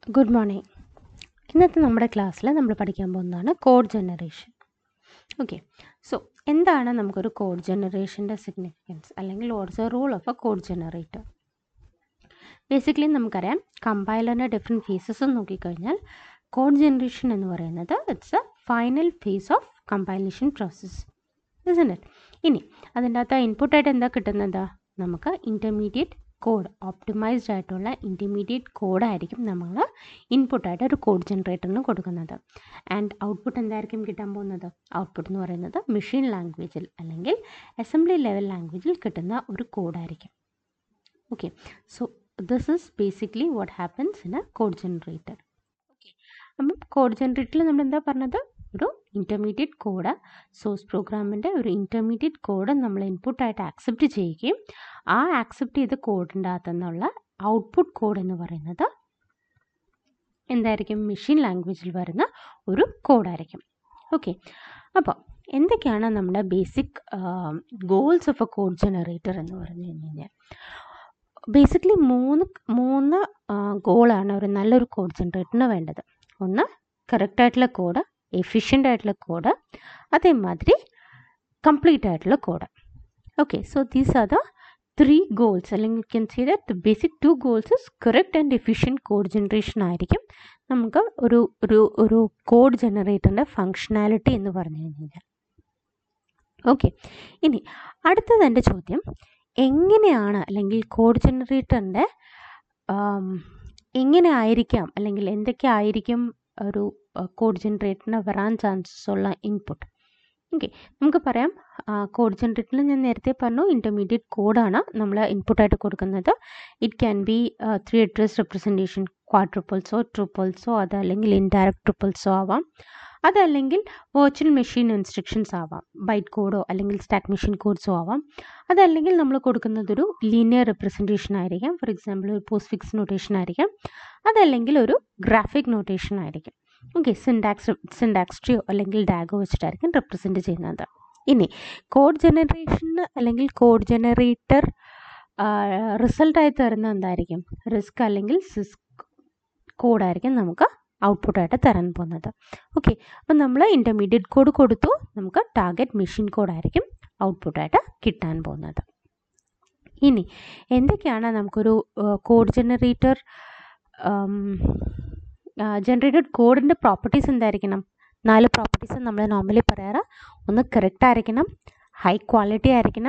Good morning ഇന്നത്തെ നമ്മുടെ ക്ലാസ്സിൽ നമ്മൾ പഠിക്കാൻ പോകുന്നതാണ് കോഡ് ജനറേഷൻ ഓക്കെ സോ എന്താണ് നമുക്കൊരു കോഡ് ജനറേഷൻ്റെ സിഗ്നിഫിക്കൻസ് അല്ലെങ്കിൽ what's a rule of a code generator basically നമുക്കറിയാം കമ്പൈലറിൻ്റെ ഡിഫറെൻറ്റ് ഫേസസ് നോക്കിക്കഴിഞ്ഞാൽ കോഡ് ജനറേഷൻ എന്ന് പറയുന്നത് it's a final phase of compilation process it ഇനി അതിൻ്റെ അകത്ത് ഇൻപുട്ടായിട്ട് എന്താ കിട്ടുന്നത് നമുക്ക് ഇൻ്റർമീഡിയറ്റ് കോഡ് ഓപ്റ്റിമൈസ്ഡ് ആയിട്ടുള്ള ഇൻ്റർമീഡിയറ്റ് കോഡായിരിക്കും നമ്മൾ ഇൻപുട്ടായിട്ട് ഒരു കോഡ് ജനറേറ്ററിന് കൊടുക്കുന്നത് ആൻഡ് ഔട്ട്പുട്ട് എന്തായിരിക്കും കിട്ടാൻ പോകുന്നത് ഔട്ട്പുട്ട് എന്ന് പറയുന്നത് മെഷീൻ ലാംഗ്വേജിൽ അല്ലെങ്കിൽ അസംബ്ലി ലെവൽ ലാംഗ്വേജിൽ കിട്ടുന്ന ഒരു കോഡായിരിക്കും okay so this is basically what happens in a code generator okay അപ്പം കോഡ് ജനറേറ്ററിൽ നമ്മൾ എന്താ പറഞ്ഞത് ഒരു ഇൻ്റർമീഡിയറ്റ് കോഡ് സോഴ്സ് പ്രോഗ്രാമിൻ്റെ ഒരു ഇൻ്റർമീഡിയറ്റ് കോഡ് നമ്മൾ ഇൻപുട്ടായിട്ട് ആക്സെപ്റ്റ് ചെയ്യുകയും ആ ആക്സെപ്റ്റ് ചെയ്ത കോഡിൻ്റെ അകത്തുനിന്നുള്ള ഔട്ട്പുട്ട് കോഡ് എന്ന് പറയുന്നത് എന്തായിരിക്കും മെഷീൻ ലാംഗ്വേജിൽ വരുന്ന ഒരു കോഡായിരിക്കും ഓക്കെ അപ്പോൾ എന്തൊക്കെയാണ് നമ്മുടെ basic goals of a code generator എന്ന് പറഞ്ഞു കഴിഞ്ഞാൽ ബേസിക്കലി മൂന്ന് മൂന്ന് ഗോളാണ് ഒരു നല്ലൊരു കോഡ് ജനറേറ്ററിന് വേണ്ടത് ഒന്ന് കറക്റ്റായിട്ടുള്ള കോഡ് എഫിഷ്യൻ്റ് ആയിട്ടുള്ള കോഡ് അതേമാതിരി കംപ്ലീറ്റ് ആയിട്ടുള്ള code okay so these are the three goals അല്ലെങ്കിൽ you can see that the basic two goals is correct and efficient code generation ആയിരിക്കും നമുക്ക് ഒരു ഒരു ഒരു കോഡ് ജനറേറ്ററിൻ്റെ ഫങ്ഷനാലിറ്റി എന്ന് പറഞ്ഞു കഴിഞ്ഞാൽ ഓക്കെ ഇനി അടുത്തത് എൻ്റെ ചോദ്യം എങ്ങനെയാണ് അല്ലെങ്കിൽ കോഡ് ജനറേറ്ററിൻ്റെ എങ്ങനെ ആയിരിക്കാം അല്ലെങ്കിൽ എന്തൊക്കെ ആയിരിക്കും ഒരു കോഡ് ജനറേറ്ററിന് വരാൻ ചാൻസസ് ഉള്ള ഇൻപുട്ട് ഓക്കെ നമുക്ക് പറയാം കോഡ് ജനറേറ്ററിൽ ഞാൻ നേരത്തെ പറഞ്ഞു ഇൻ്റർമീഡിയറ്റ് കോഡാണ് നമ്മൾ ഇൻപുട്ടായിട്ട് കൊടുക്കുന്നത് it can be three address representation ക്വാഡ്രിപ്പിൾസോ ട്രിപ്പിൾസോ അതല്ലെങ്കിൽ ഇൻഡയറക്റ്റ് ട്രിപ്പിൾസോ ആവാം അതല്ലെങ്കിൽ വെർച്വൽ മെഷീൻ ഇൻസ്ട്രക്ഷൻസ് ആവാം ബൈറ്റ് കോഡോ അല്ലെങ്കിൽ സ്റ്റാറ്റ് മെഷീൻ കോഡ്സോ ആവാം അതല്ലെങ്കിൽ നമ്മൾ കൊടുക്കുന്നതൊരു ലീനിയർ റെപ്രസെൻറ്റേഷൻ ആയിരിക്കാം ഫോർ എക്സാമ്പിൾ ഒരു പോസ്റ്റ് ഫിക്സ് നൊട്ടേഷൻ ആയിരിക്കാം അതല്ലെങ്കിൽ ഒരു ഗ്രാഫിക് നൊട്ടേഷൻ ആയിരിക്കും ഓക്കെ സിൻഡാക്സ് സിൻഡാക്സ് ട്രിയോ അല്ലെങ്കിൽ ഡാഗോ വെച്ചിട്ടായിരിക്കും റെപ്രസെൻറ്റ് ചെയ്യുന്നത് ഇനി കോഡ് ജനറേഷന് അല്ലെങ്കിൽ കോഡ് ജനറേറ്റർ റിസൾട്ടായി തരുന്ന എന്തായിരിക്കും റിസ്ക് അല്ലെങ്കിൽ സിസ്ക് കോഡായിരിക്കും നമുക്ക് ഔട്ട്പുട്ടായിട്ട് തരാൻ പോകുന്നത് ഓക്കെ അപ്പം നമ്മൾ ഇൻ്റർമീഡിയറ്റ് കോഡ് കൊടുത്തു നമുക്ക് ടാർഗറ്റ് മെഷീൻ കോഡായിരിക്കും ഔട്ട്പുട്ടായിട്ട് കിട്ടാൻ പോകുന്നത് ഇനി എന്തൊക്കെയാണ് നമുക്കൊരു കോഡ് ജനറേറ്റർ ജനറേറ്റഡ് കോഡിൻ്റെ പ്രോപ്പർട്ടീസ് എന്തായിരിക്കണം നാല് പ്രോപ്പർട്ടീസ് നമ്മൾ നോർമലി പറയാറ് ഒന്ന് കറക്റ്റ് ആയിരിക്കണം ഹൈ ക്വാളിറ്റി ആയിരിക്കണം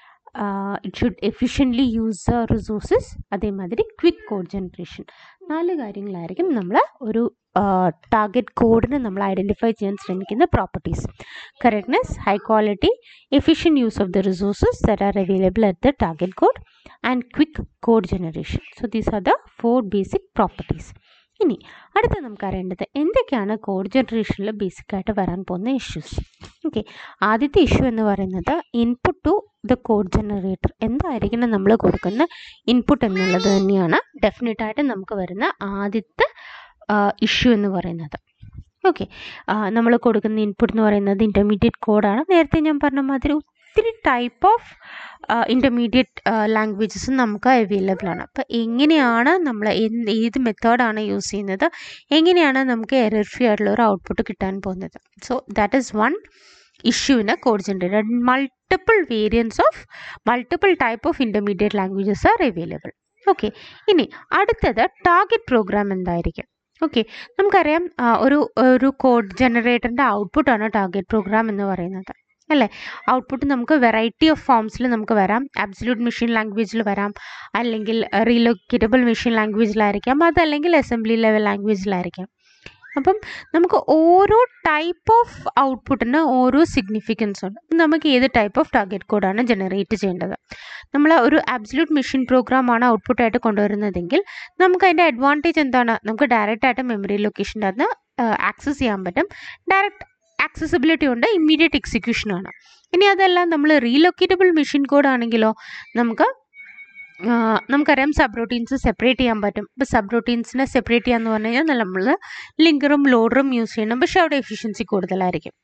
it should efficiently use resources അതേമാതിരി ക്വിക്ക് കോഡ് ജനറേഷൻ നാല് കാര്യങ്ങളായിരിക്കും നമ്മൾ ഒരു ടാർഗറ്റ് കോഡിന് നമ്മൾ ഐഡൻറ്റിഫൈ ചെയ്യാൻ ശ്രമിക്കുന്ന properties correctness high quality efficient use of the resources that are available at the target code and quick code generation so these are the four basic properties ഇനി അടുത്ത നമുക്കറിയേണ്ടത് എന്തൊക്കെയാണ് കോഡ് ജനറേഷനിൽ ബേസിക്കായിട്ട് വരാൻ പോകുന്ന ഇഷ്യൂസ് ഓക്കെ ആദ്യത്തെ ഇഷ്യൂ എന്ന് പറയുന്നത് input to the code generator എന്തായിരിക്കണം നമ്മൾ കൊടുക്കുന്ന ഇൻപുട്ട് എന്നുള്ളത് തന്നെയാണ് ഡെഫിനറ്റായിട്ട് നമുക്ക് വരുന്ന ആദ്യത്തെ ഇഷ്യൂ എന്ന് പറയുന്നത് ഓക്കെ നമ്മൾ കൊടുക്കുന്ന ഇൻപുട്ട് എന്ന് പറയുന്നത് ഇൻ്റർമീഡിയറ്റ് കോഡാണ് നേരത്തെ ഞാൻ പറഞ്ഞ മാതിരി ഒത്തിരി ടൈപ്പ് ഓഫ് ഇൻ്റർമീഡിയറ്റ് ലാംഗ്വേജസും നമുക്ക് അവൈലബിൾ ആണ് അപ്പോൾ എങ്ങനെയാണ് നമ്മൾ ഏത് മെത്തേഡാണ് യൂസ് ചെയ്യുന്നത് എങ്ങനെയാണ് നമുക്ക് എറർ ഫ്രീ ആയിട്ടുള്ള ഒരു ഔട്ട്പുട്ട് കിട്ടാൻ പോകുന്നത് so that is one issue in a code generator multiple variance of multiple type of intermediate languages are available okay ഇനി അടുത്തത് ടാർഗറ്റ് പ്രോഗ്രാം എന്തായിരിക്കും ഓക്കെ നമുക്കറിയാം ഒരു ഒരു കോഡ് ജനറേറ്ററിൻ്റെ ഔട്ട്പുട്ടാണ് ടാർഗറ്റ് പ്രോഗ്രാം എന്ന് പറയുന്നത് അല്ലേ ഔട്ട്പുട്ട് നമുക്ക് വെറൈറ്റി ഓഫ് ഫോംസിൽ നമുക്ക് വരാം അബ്സല്യൂട്ട് മെഷീൻ ലാംഗ്വേജിൽ വരാം അല്ലെങ്കിൽ റീലൊക്കേറ്റബിൾ മെഷീൻ ലാംഗ്വേജിലായിരിക്കാം അതല്ലെങ്കിൽ അസംബ്ലി ലെവൽ ലാംഗ്വേജിലായിരിക്കാം അപ്പം നമുക്ക് ഓരോ ടൈപ്പ് ഓഫ് ഔട്ട്പുട്ടിന് ഓരോ സിഗ്നിഫിക്കൻസ് ഉണ്ട് നമുക്ക് ഏത് ടൈപ്പ് ഓഫ് ടാർഗറ്റ് കോഡാണ് ജനറേറ്റ് ചെയ്യേണ്ടത് നമ്മൾ ഒരു ആബ്സല്യൂട്ട് മെഷീൻ പ്രോഗ്രാമാണ് ഔട്ട്പുട്ടായിട്ട് കൊണ്ടുവരുന്നതെങ്കിൽ നമുക്ക് അതിൻ്റെ അഡ്വാൻറ്റേജ് എന്താണ് നമുക്ക് ഡയറക്റ്റ് ആയിട്ട് മെമ്മറി ലൊക്കേഷൻ്റെ അകത്ത് ആക്സസ് ചെയ്യാൻ പറ്റും ഡയറക്റ്റ് ആക്സസിബിലിറ്റി ഉണ്ട് ഇമ്മീഡിയറ്റ് എക്സിക്യൂഷനാണ് ഇനി അതെല്ലാം നമ്മൾ റീലൊക്കേറ്റബിൾ മെഷീൻ കോഡ് ആണെങ്കിലോ നമുക്ക് നമുക്കറിയാം സബ് റൂട്ടീൻസ് സെപ്പറേറ്റ് ചെയ്യാൻ പറ്റും ഇപ്പോൾ സബ് റൂട്ടീൻസിനെ സെപ്പറേറ്റ് ചെയ്യാന്ന് പറഞ്ഞു കഴിഞ്ഞാൽ നമ്മൾ ലിങ്കറും ലോഡറും യൂസ് ചെയ്യണം പക്ഷേ അവിടെ എഫിഷ്യൻസി കൂടുതലായിരിക്കും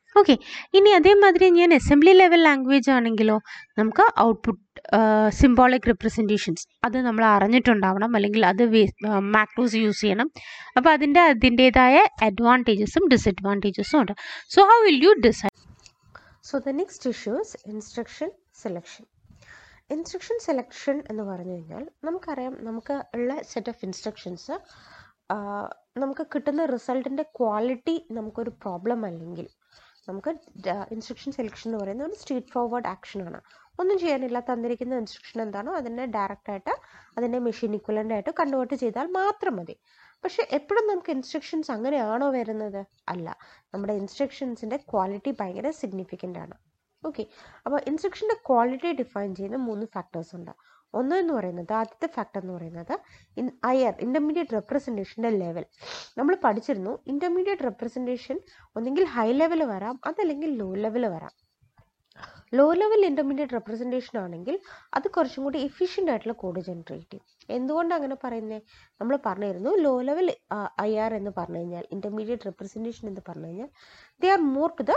ഓക്കെ ഇനി അതേമാതിരി ഞാൻ അസംബ്ലി ലെവൽ ലാംഗ്വേജ് ആണെങ്കിലോ നമുക്ക് ഔട്ട്പുട്ട് സിംബോളിക് റിപ്രസെൻറ്റേഷൻസ് അത് നമ്മൾ അറിഞ്ഞിട്ടുണ്ടാവണം അല്ലെങ്കിൽ അത് മാക്രോസ് യൂസ് ചെയ്യണം അപ്പോൾ അതിൻ്റെ അതിൻ്റേതായ അഡ്വാൻറ്റേജസും ഡിസഡ്വാൻറ്റേജസും ഉണ്ട് so how will you decide so the next issue is instruction selection instruction selection എന്ന് പറഞ്ഞു കഴിഞ്ഞാൽ നമുക്കറിയാം നമുക്ക് ഉള്ള സെറ്റ് ഓഫ് ഇൻസ്ട്രക്ഷൻസ് നമുക്ക് കിട്ടുന്ന റിസൾട്ടിൻ്റെ ക്വാളിറ്റി നമുക്കൊരു പ്രോബ്ലം അല്ലെങ്കിൽ നമുക്ക് ഇൻസ്ട്രക്ഷൻ സെലക്ഷൻ എന്ന് പറയുന്നത് ഒരു സ്ട്രീറ്റ് ഫോർവേഡ് ആക്ഷനാണ് ഒന്നും ചെയ്യാനില്ല തന്നിരിക്കുന്ന ഇൻസ്ട്രക്ഷൻ എന്താണോ അതിനെ ഡയറക്റ്റായിട്ട് അതിനെ മെഷീൻ ഇക്വലൻ്റ് ആയിട്ട് കൺവേർട്ട് ചെയ്താൽ മാത്രം മതി പക്ഷെ എപ്പോഴും നമുക്ക് ഇൻസ്ട്രക്ഷൻസ് അങ്ങനെയാണോ വരുന്നത് അല്ല നമ്മുടെ ഇൻസ്ട്രക്ഷൻസിൻ്റെ ക്വാളിറ്റി ഭയങ്കര സിഗ്നിഫിക്കൻ്റ് ആണ് ഓക്കെ അപ്പോൾ ഇൻസ്ട്രക്ഷൻ്റെ ക്വാളിറ്റി ഡിഫൈൻ ചെയ്യുന്ന മൂന്ന് ഫാക്ടേഴ്സ് ഉണ്ട് ഒന്ന് എന്ന് പറയുന്നത് ആദ്യത്തെ ഫാക്ടർ എന്ന് പറയുന്നത് ഇൻ അയർ ഇൻ്റർമീഡിയറ്റ് റെപ്രസെൻറ്റേഷൻ്റെ ലെവൽ നമ്മൾ പഠിച്ചിരുന്നു ഇൻ്റർമീഡിയറ്റ് റെപ്രസെൻറ്റേഷൻ ഒന്നെങ്കിൽ ഹൈ ലെവൽ വരാം അതല്ലെങ്കിൽ ലോ ലെവൽ വരാം ലോ ലെവൽ ഇൻ്റർമീഡിയറ്റ് റെപ്രസെൻറ്റേഷൻ ആണെങ്കിൽ അത് കുറച്ചും കൂടി എഫിഷ്യൻ്റ് ആയിട്ടുള്ള കോഡ് ജനറേറ്റ് ചെയ്യും എന്തുകൊണ്ടാണ് അങ്ങനെ പറയുന്നത് നമ്മൾ പറഞ്ഞിരുന്നു ലോ ലെവൽ ഐ ആർ എന്ന് പറഞ്ഞു കഴിഞ്ഞാൽ ഇൻ്റർമീഡിയറ്റ് റെപ്രസെൻറ്റേഷൻ എന്ന് പറഞ്ഞു കഴിഞ്ഞാൽ they are more to the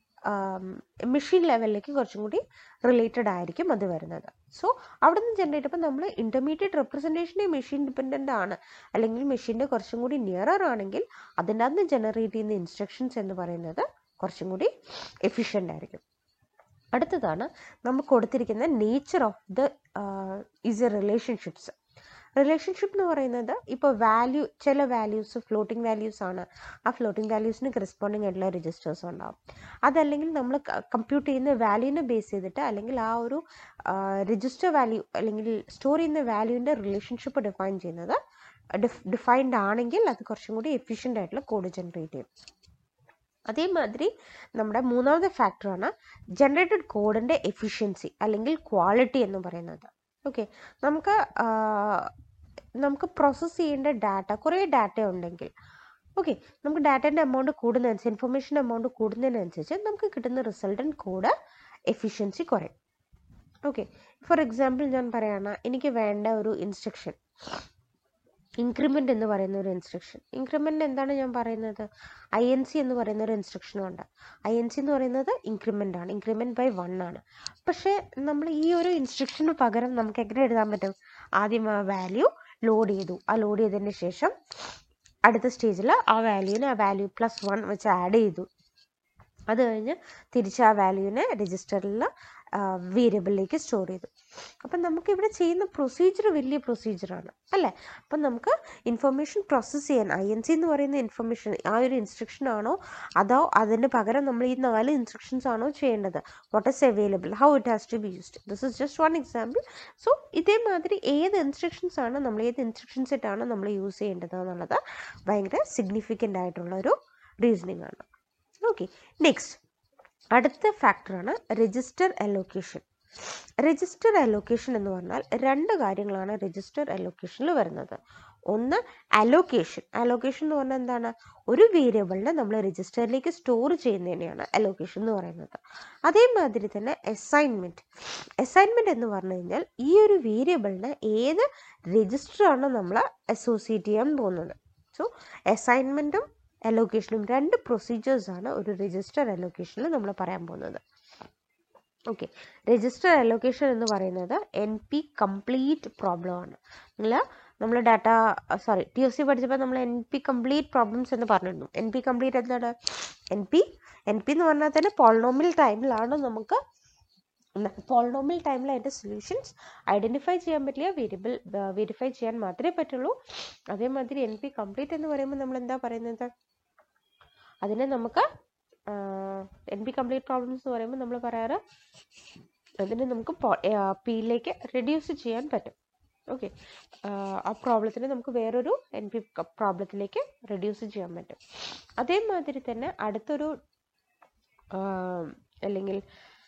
machine ലെവലിലേക്ക് കുറച്ചും കൂടി റിലേറ്റഡ് ആയിരിക്കും അത് വരുന്നത് സോ അവിടെ നിന്ന് ജനറേറ്റ് ചെയ്യുമ്പോൾ നമ്മൾ ഇൻ്റർമീഡിയറ്റ് റെപ്രസെൻറ്റേഷനെ മെഷീൻ ഡിപ്പെൻഡൻ്റ് ആണ് അല്ലെങ്കിൽ മെഷീൻ്റെ കുറച്ചും കൂടി നിയറർ ആണെങ്കിൽ അതിൻ്റെ അകത്ത് ജനറേറ്റ് ചെയ്യുന്ന ഇൻസ്ട്രക്ഷൻസ് എന്ന് പറയുന്നത് കുറച്ചും കൂടി എഫിഷ്യൻ്റ് ആയിരിക്കും അടുത്തതാണ് നമ്മൾ കൊടുത്തിരിക്കുന്ന nature of the is a relationships relationship എന്ന് പറയുന്നത് ഇപ്പോൾ വാല്യൂ ചില വാല്യൂസ് ഫ്ലോട്ടിംഗ് വാല്യൂസ് ആണ് ആ ഫ്ലോട്ടിംഗ് വാല്യൂസിന് കറസ്പോണ്ടിങ് ആയിട്ടുള്ള രജിസ്റ്റേഴ്സ് ഉണ്ടാവും അതല്ലെങ്കിൽ നമ്മൾ കമ്പ്യൂട്ട് ചെയ്യുന്ന വാല്യൂവിനെ ബേസ് ചെയ്തിട്ട് അല്ലെങ്കിൽ ആ ഒരു രജിസ്റ്റർ വാല്യൂ അല്ലെങ്കിൽ സ്റ്റോർ ചെയ്യുന്ന വാല്യൂവിൻ്റെ റിലേഷൻഷിപ്പ് ഡിഫൈൻ ചെയ്യുന്നത് ഡിഫൈൻഡ് ആണെങ്കിൽ അത് കുറച്ചും കൂടി എഫിഷ്യൻ്റ് ആയിട്ടുള്ള കോഡ് ജനറേറ്റ് ചെയ്യും അതേമാതിരി നമ്മുടെ മൂന്നാമത്തെ ഫാക്ടറാണ് ജനറേറ്റഡ് കോഡിൻ്റെ എഫിഷ്യൻസി അല്ലെങ്കിൽ ക്വാളിറ്റി എന്ന് പറയുന്നത് ഓക്കെ നമുക്ക് നമുക്ക് പ്രോസസ്സ് ചെയ്യേണ്ട ഡാറ്റ കുറേ ഡാറ്റ ഉണ്ടെങ്കിൽ ഓക്കെ നമുക്ക് ഡാറ്റേൻ്റെ എമൗണ്ട് കൂടുന്നതനുസരിച്ച് ഇൻഫർമേഷൻ എമൗണ്ട് കൂടുന്നതിനനുസരിച്ച് നമുക്ക് കിട്ടുന്ന റിസൾട്ടൻ കോഡ് എഫിഷ്യൻസി കുറയും ഓക്കെ ഫോർ എക്സാമ്പിൾ ഞാൻ പറയുകയാണ് എനിക്ക് വേണ്ട ഒരു ഇൻസ്ട്രക്ഷൻ ഇൻക്രിമെൻ്റ് എന്ന് പറയുന്ന ഒരു ഇൻസ്ട്രക്ഷൻ ഇൻക്രിമെൻ്റ് എന്താണ് ഞാൻ പറയുന്നത് ഐ എൻ സി എന്ന് പറയുന്ന ഒരു ഇൻസ്ട്രക്ഷനും ഉണ്ട് ഐ എൻ സി എന്ന് പറയുന്നത് ഇൻക്രിമെൻ്റ് ആണ് ഇൻക്രിമെൻ്റ് ബൈ വൺ ആണ് പക്ഷേ നമ്മൾ ഈ ഒരു ഇൻസ്ട്രക്ഷന് പകരം നമുക്ക് എങ്ങനെ എഴുതാൻ പറ്റും ആദ്യം ആ വാല്യൂ ലോഡ് ചെയ്തു ആ ലോഡ് ചെയ്തതിന് ശേഷം അടുത്ത സ്റ്റേജിൽ ആ വാല്യൂവിനെ ആ വാല്യൂ പ്ലസ് വൺ വെച്ച് ആഡ് ചെയ്തു അത് കഴിഞ്ഞ് തിരിച്ച് ആ വാല്യൂവിനെ രജിസ്റ്ററിൽ വേരിയബിളിലേക്ക് സ്റ്റോർ ചെയ്തു അപ്പം നമുക്കിവിടെ ചെയ്യുന്ന പ്രൊസീജിയർ വലിയ പ്രൊസീജിയറാണ് അല്ലേ അപ്പം നമുക്ക് ഇൻഫർമേഷൻ പ്രോസസ്സ് ചെയ്യാൻ ഐ എൻ സി എന്ന് പറയുന്ന ഇൻഫർമേഷൻ ആ ഒരു ഇൻസ്ട്രക്ഷൻ ആണോ അതോ അതിന് പകരം നമ്മൾ ഈ നാല് ഇൻസ്ട്രക്ഷൻസ് ആണോ ചെയ്യേണ്ടത് what is available how it has to be used this is just one example so ഇതേമാതിരി ഏത് ഇൻസ്ട്രക്ഷൻസ് ആണ് നമ്മൾ ഏത് ഇൻസ്ട്രക്ഷൻ സെറ്റാണ് നമ്മൾ യൂസ് ചെയ്യേണ്ടത് എന്നുള്ളത് ഭയങ്കര സിഗ്നിഫിക്കൻ്റ് ആയിട്ടുള്ള ഒരു റീസണിങ് ആണ് ഓക്കെ നെക്സ്റ്റ് അടുത്ത ഫാക്ടറാണ് രജിസ്റ്റർ അലോക്കേഷൻ രജിസ്റ്റർ അലോക്കേഷൻ എന്ന് പറഞ്ഞാൽ രണ്ട് കാര്യങ്ങളാണ് രജിസ്റ്റർ അലോക്കേഷനിൽ വരുന്നത് ഒന്ന് അലോക്കേഷൻ അലോക്കേഷൻ എന്ന് പറഞ്ഞാൽ എന്താണ് ഒരു വേരിയബിളിനെ നമ്മൾ രജിസ്റ്ററിലേക്ക് സ്റ്റോർ ചെയ്യുന്നതിനെയാണ് അലോക്കേഷൻ എന്ന് പറയുന്നത് അതേമാതിരി തന്നെ അസൈൻമെൻറ്റ് അസൈൻമെൻറ്റ് എന്ന് പറഞ്ഞു കഴിഞ്ഞാൽ ഈ ഒരു വേരിയബിളിനെ ഏത് രജിസ്റ്ററാണ് നമ്മൾ അസോസിയേറ്റ് ചെയ്യാൻ പോകുന്നത് സോ അസൈൻമെൻറ്റും അലോക്കേഷനും രണ്ട് പ്രൊസീജിയേഴ്സാണ് ഒരു രജിസ്റ്റർ അലോക്കേഷനിൽ നമ്മൾ പറയാൻ പോകുന്നത് ഓക്കെ രജിസ്റ്റർ അലോക്കേഷൻ എന്ന് പറയുന്നത് എൻ പി കംപ്ലീറ്റ് പ്രോബ്ലം ആണ് നിങ്ങൾ നമ്മൾ data sorry T S C പഠിച്ചപ്പോൾ നമ്മൾ എൻ പി കംപ്ലീറ്റ് പ്രോബ്ലംസ് എന്ന് പറഞ്ഞിരുന്നു എൻ പി കംപ്ലീറ്റ് എന്താണ് എൻ പി എൻ പി എന്ന് പറഞ്ഞാൽ തന്നെ പോളിനോമിയൽ ടൈമിലാണ് നമുക്ക് പോളിനോമിയൽ ടൈമിൽ അതിൻ്റെ സൊല്യൂഷൻസ് ഐഡൻറ്റിഫൈ ചെയ്യാൻ പറ്റില്ല വേരിയബിൾ വെരിഫൈ ചെയ്യാൻ മാത്രമേ പറ്റുള്ളൂ അതേമാതിരി എൻ പി കംപ്ലീറ്റ് എന്ന് പറയുമ്പോൾ നമ്മൾ എന്താ പറയുന്നത് അതിനെ നമുക്ക് എൻ പി കംപ്ലീറ്റ് പ്രോബ്ലംസ് എന്ന് പറയുമ്പോൾ നമ്മൾ പറയാറ് അതിനെ നമുക്ക് പിയിലേക്ക് റെഡ്യൂസ് ചെയ്യാൻ പറ്റും ഓക്കെ ആ പ്രോബ്ലത്തിനെ നമുക്ക് വേറൊരു എൻ പി പ്രോബ്ലത്തിലേക്ക് റെഡ്യൂസ് ചെയ്യാൻ പറ്റും അതേമാതിരി തന്നെ അടുത്തൊരു അല്ലെങ്കിൽ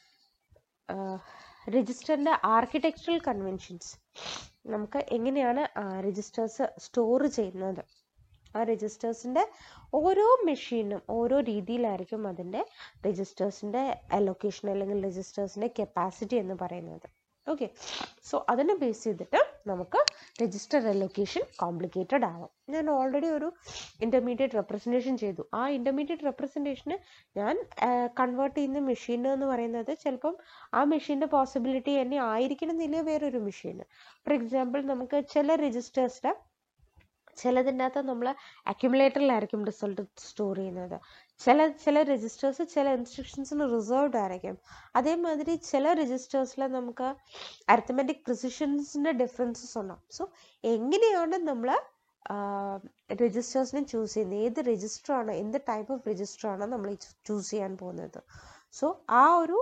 രജിസ്റ്ററിൻ്റെ ആർക്കിടെക്ചറൽ കൺവെൻഷൻസ് നമുക്ക് എങ്ങനെയാണ് രജിസ്റ്റേഴ്സ് സ്റ്റോർ ചെയ്യുന്നത് ആ രജിസ്റ്റേഴ്സിൻ്റെ ഓരോ മെഷീനും ഓരോ രീതിയിലായിരിക്കും അതിൻ്റെ രജിസ്റ്റേഴ്സിൻ്റെ അലൊക്കേഷൻ അല്ലെങ്കിൽ രജിസ്റ്റേഴ്സിൻ്റെ കപ്പാസിറ്റി എന്ന് പറയുന്നത് ഓക്കെ സോ അതിനെ ബേസ് ചെയ്തിട്ട് നമുക്ക് രജിസ്റ്റർ അലൊക്കേഷൻ കോംപ്ലിക്കേറ്റഡ് ആവാം ഞാൻ ഓൾറെഡി ഒരു ഇൻ്റർമീഡിയറ്റ് റെപ്രസെൻറ്റേഷൻ ചെയ്തു ആ ഇൻ്റർമീഡിയറ്റ് റെപ്രസെൻറ്റേഷന് ഞാൻ കൺവേർട്ട് ചെയ്യുന്ന മെഷീൻ എന്ന് പറയുന്നത് ചിലപ്പം ആ മെഷീൻ്റെ പോസിബിലിറ്റി തന്നെ ആയിരിക്കണമെന്നില്ല വേറൊരു മെഷീൻ ഫോർ എക്സാമ്പിൾ നമുക്ക് ചില രജിസ്റ്റേഴ്സിൻ്റെ ചിലതിൻ്റെ അകത്ത് നമ്മൾ അക്യുമുലേറ്ററിലായിരിക്കും റിസൾട്ട് സ്റ്റോർ ചെയ്യുന്നത് ചില ചില രജിസ്റ്റേഴ്സ് ചില ഇൻസ്ട്രക്ഷൻസിന് റിസർവ്ഡ് ആയിരിക്കും അതേമാതിരി ചില രജിസ്റ്റേഴ്സിൽ നമുക്ക് അരിത്തമെറ്റിക് പ്രിസിഷൻസിൻ്റെ ഡിഫറൻസസ് ഉണ്ടാവും സോ എങ്ങനെയാണ് നമ്മൾ രജിസ്റ്റേഴ്സിനെ ചൂസ് ചെയ്യുന്നത് ഏത് രജിസ്റ്റർ ആണ് എന്ത് ടൈപ്പ് ഓഫ് രജിസ്റ്റർ ആണ് നമ്മൾ ചൂസ് ചെയ്യാൻ പോകുന്നത് സോ ആ ഒരു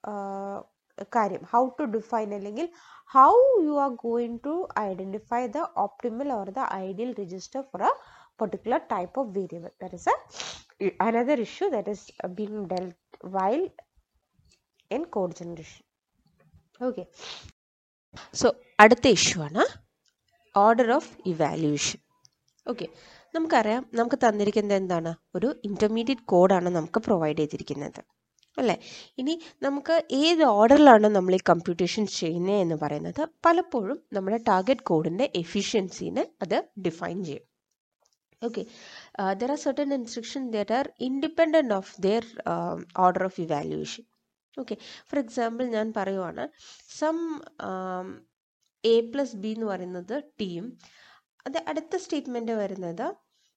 കാര്യം ഹൗ ടു ഡിഫൈൻ അല്ലെങ്കിൽ how you are going to identify the optimal or the ideal register for a particular type of variable that is a another issue that is being dealt while in code generation okay so അടുത്ത issue ആണ് order of evaluation okay നമുക്കറിയാം നമുക്ക് തന്നിരിക്കുന്നത് എന്താണ് ഒരു intermediate കോഡാണ് നമുക്ക് provide ചെയ്തിരിക്കുന്നത് അല്ലേ ഇനി നമുക്ക് ഏത് ഓർഡറിലാണ് നമ്മൾ ഈ കമ്പ്യൂട്ടേഷൻ ചെയ്യുന്നത് എന്ന് പറയുന്നത് പലപ്പോഴും നമ്മുടെ ടാർഗറ്റ് കോഡിൻ്റെ എഫിഷ്യൻസിനെ അത് ഡിഫൈൻ ചെയ്യും okay uh, there are certain instructions that are independent of their um, order of evaluation okay for example ഞാൻ പറയുവാണ് സം എ പ്ലസ് ബി എന്ന് പറയുന്നത് ടീം അത് അടുത്ത സ്റ്റേറ്റ്മെൻറ്റ് വരുന്നത്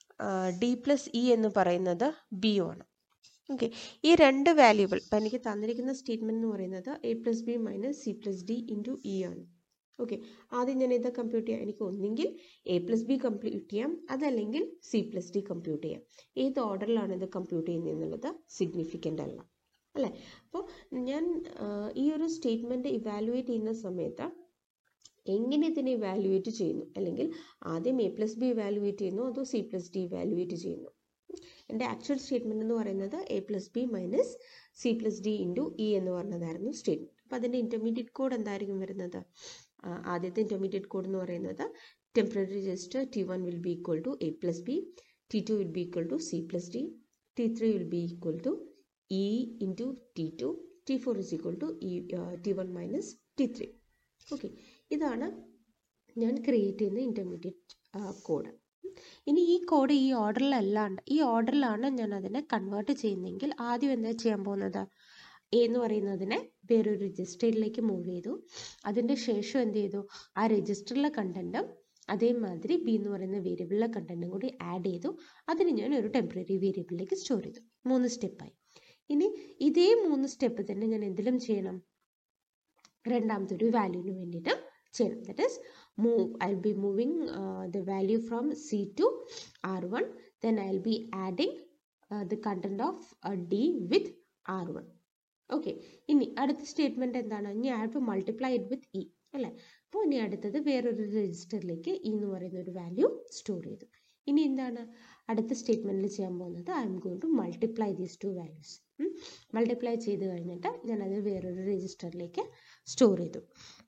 ഡി പ്ലസ് ഇ എന്ന് പറയുന്നത് ബിയും ആണ് ഓക്കെ ഈ രണ്ട് വാല്യൂബിൾ ഇപ്പം എനിക്ക് തന്നിരിക്കുന്ന സ്റ്റേറ്റ്മെൻറ്റ് എന്ന് പറയുന്നത് A plus B minus C plus D into E ആണ് ഓക്കെ ആദ്യം ഞാൻ ഇത് കമ്പ്യൂട്ട് ചെയ്യാം എനിക്ക് ഒന്നെങ്കിൽ എ പ്ലസ് ബി കമ്പ്യൂട്ട് ചെയ്യാം അതല്ലെങ്കിൽ സി പ്ലസ് ഡി കമ്പ്യൂട്ട് ചെയ്യാം ഏത് ഓർഡറിലാണ് ഇത് കമ്പ്യൂട്ട് ചെയ്യുന്നത് എന്നുള്ളത് സിഗ്നിഫിക്കൻ്റ് അല്ല അല്ലേ അപ്പോൾ ഞാൻ ഈ ഒരു സ്റ്റേറ്റ്മെൻറ്റ് ഇവാലുവേറ്റ് ചെയ്യുന്ന സമയത്ത് എങ്ങനെ ഇതിനെ ഇവാലുവേറ്റ് ചെയ്യുന്നു അല്ലെങ്കിൽ ആദ്യം എ പ്ലസ് ബി ഇവാലുവേറ്റ് ചെയ്യുന്നു അതോ സി പ്ലസ് ഡി ഇവാലുവേറ്റ് ചെയ്യുന്നു എൻ്റെ ആക്ച്വൽ സ്റ്റേറ്റ്മെൻറ്റ് എന്ന് പറയുന്നത് A plus B minus C plus D into E എന്ന് പറഞ്ഞതായിരുന്നു സ്റ്റേറ്റ്മെൻറ്റ് അപ്പോൾ അതിൻ്റെ ഇൻ്റർമീഡിയറ്റ് കോഡ് എന്തായിരിക്കും വരുന്നത് ആദ്യത്തെ ഇൻ്റർമീഡിയറ്റ് കോഡ് എന്ന് പറയുന്നത് temporary register T one will be equal to A plus B T two will be equal to C plus D T three will be equal to E into T two T four is equal to E T one minus T three okay ഇതാണ് ഞാൻ create ചെയ്യുന്ന intermediate code ഇനി ഈ code ഈ ഓർഡറിലല്ലാണ്ട് ഈ ഓർഡറിലാണ് ഞാൻ അതിനെ convert ചെയ്യുന്നതെങ്കിൽ ആദ്യം എന്താ ചെയ്യാൻ പോകുന്നത് എ എന്ന് പറയുന്നതിനെ വേറൊരു രജിസ്റ്ററിലേക്ക് മൂവ് ചെയ്തു അതിൻ്റെ ശേഷം എന്ത് ചെയ്തു ആ രജിസ്റ്ററിലെ കണ്ടൻറ്റും അതേമാതിരി ബി എന്ന് പറയുന്ന വേരിയബിളിലെ കണ്ടൻറ്റും കൂടി ആഡ് ചെയ്തു അതിന് ഞാൻ ഒരു ടെമ്പററി വേരിയബിളിലേക്ക് സ്റ്റോർ ചെയ്തു മൂന്ന് സ്റ്റെപ്പായി ഇനി ഇതേ മൂന്ന് സ്റ്റെപ്പ് തന്നെ ഞാൻ എന്തിലും ചെയ്യണം രണ്ടാമത്തെ ഒരു വാല്യൂവിന് വേണ്ടിയിട്ട് ചെയ്യണം that is move I will be moving the value from C to R one then I will be adding the content of D with R one okay ഇനി അടുത്ത സ്റ്റേറ്റ്മെൻറ്റ് എന്താണ് ഇനി I have to multiply it with E അല്ലേ അപ്പോൾ ഇനി അടുത്തത് വേറൊരു രജിസ്റ്ററിലേക്ക് ഇ എന്ന് പറയുന്ന ഒരു വാല്യൂ സ്റ്റോർ ചെയ്തു ഇനി എന്താണ് അടുത്ത സ്റ്റേറ്റ്മെൻറ്റിൽ ചെയ്യാൻ പോകുന്നത് I am going to multiply these two values multiply ചെയ്ത് കഴിഞ്ഞിട്ട് ഞാനത് വേറൊരു രജിസ്റ്ററിലേക്ക് സ്റ്റോർ ചെയ്തു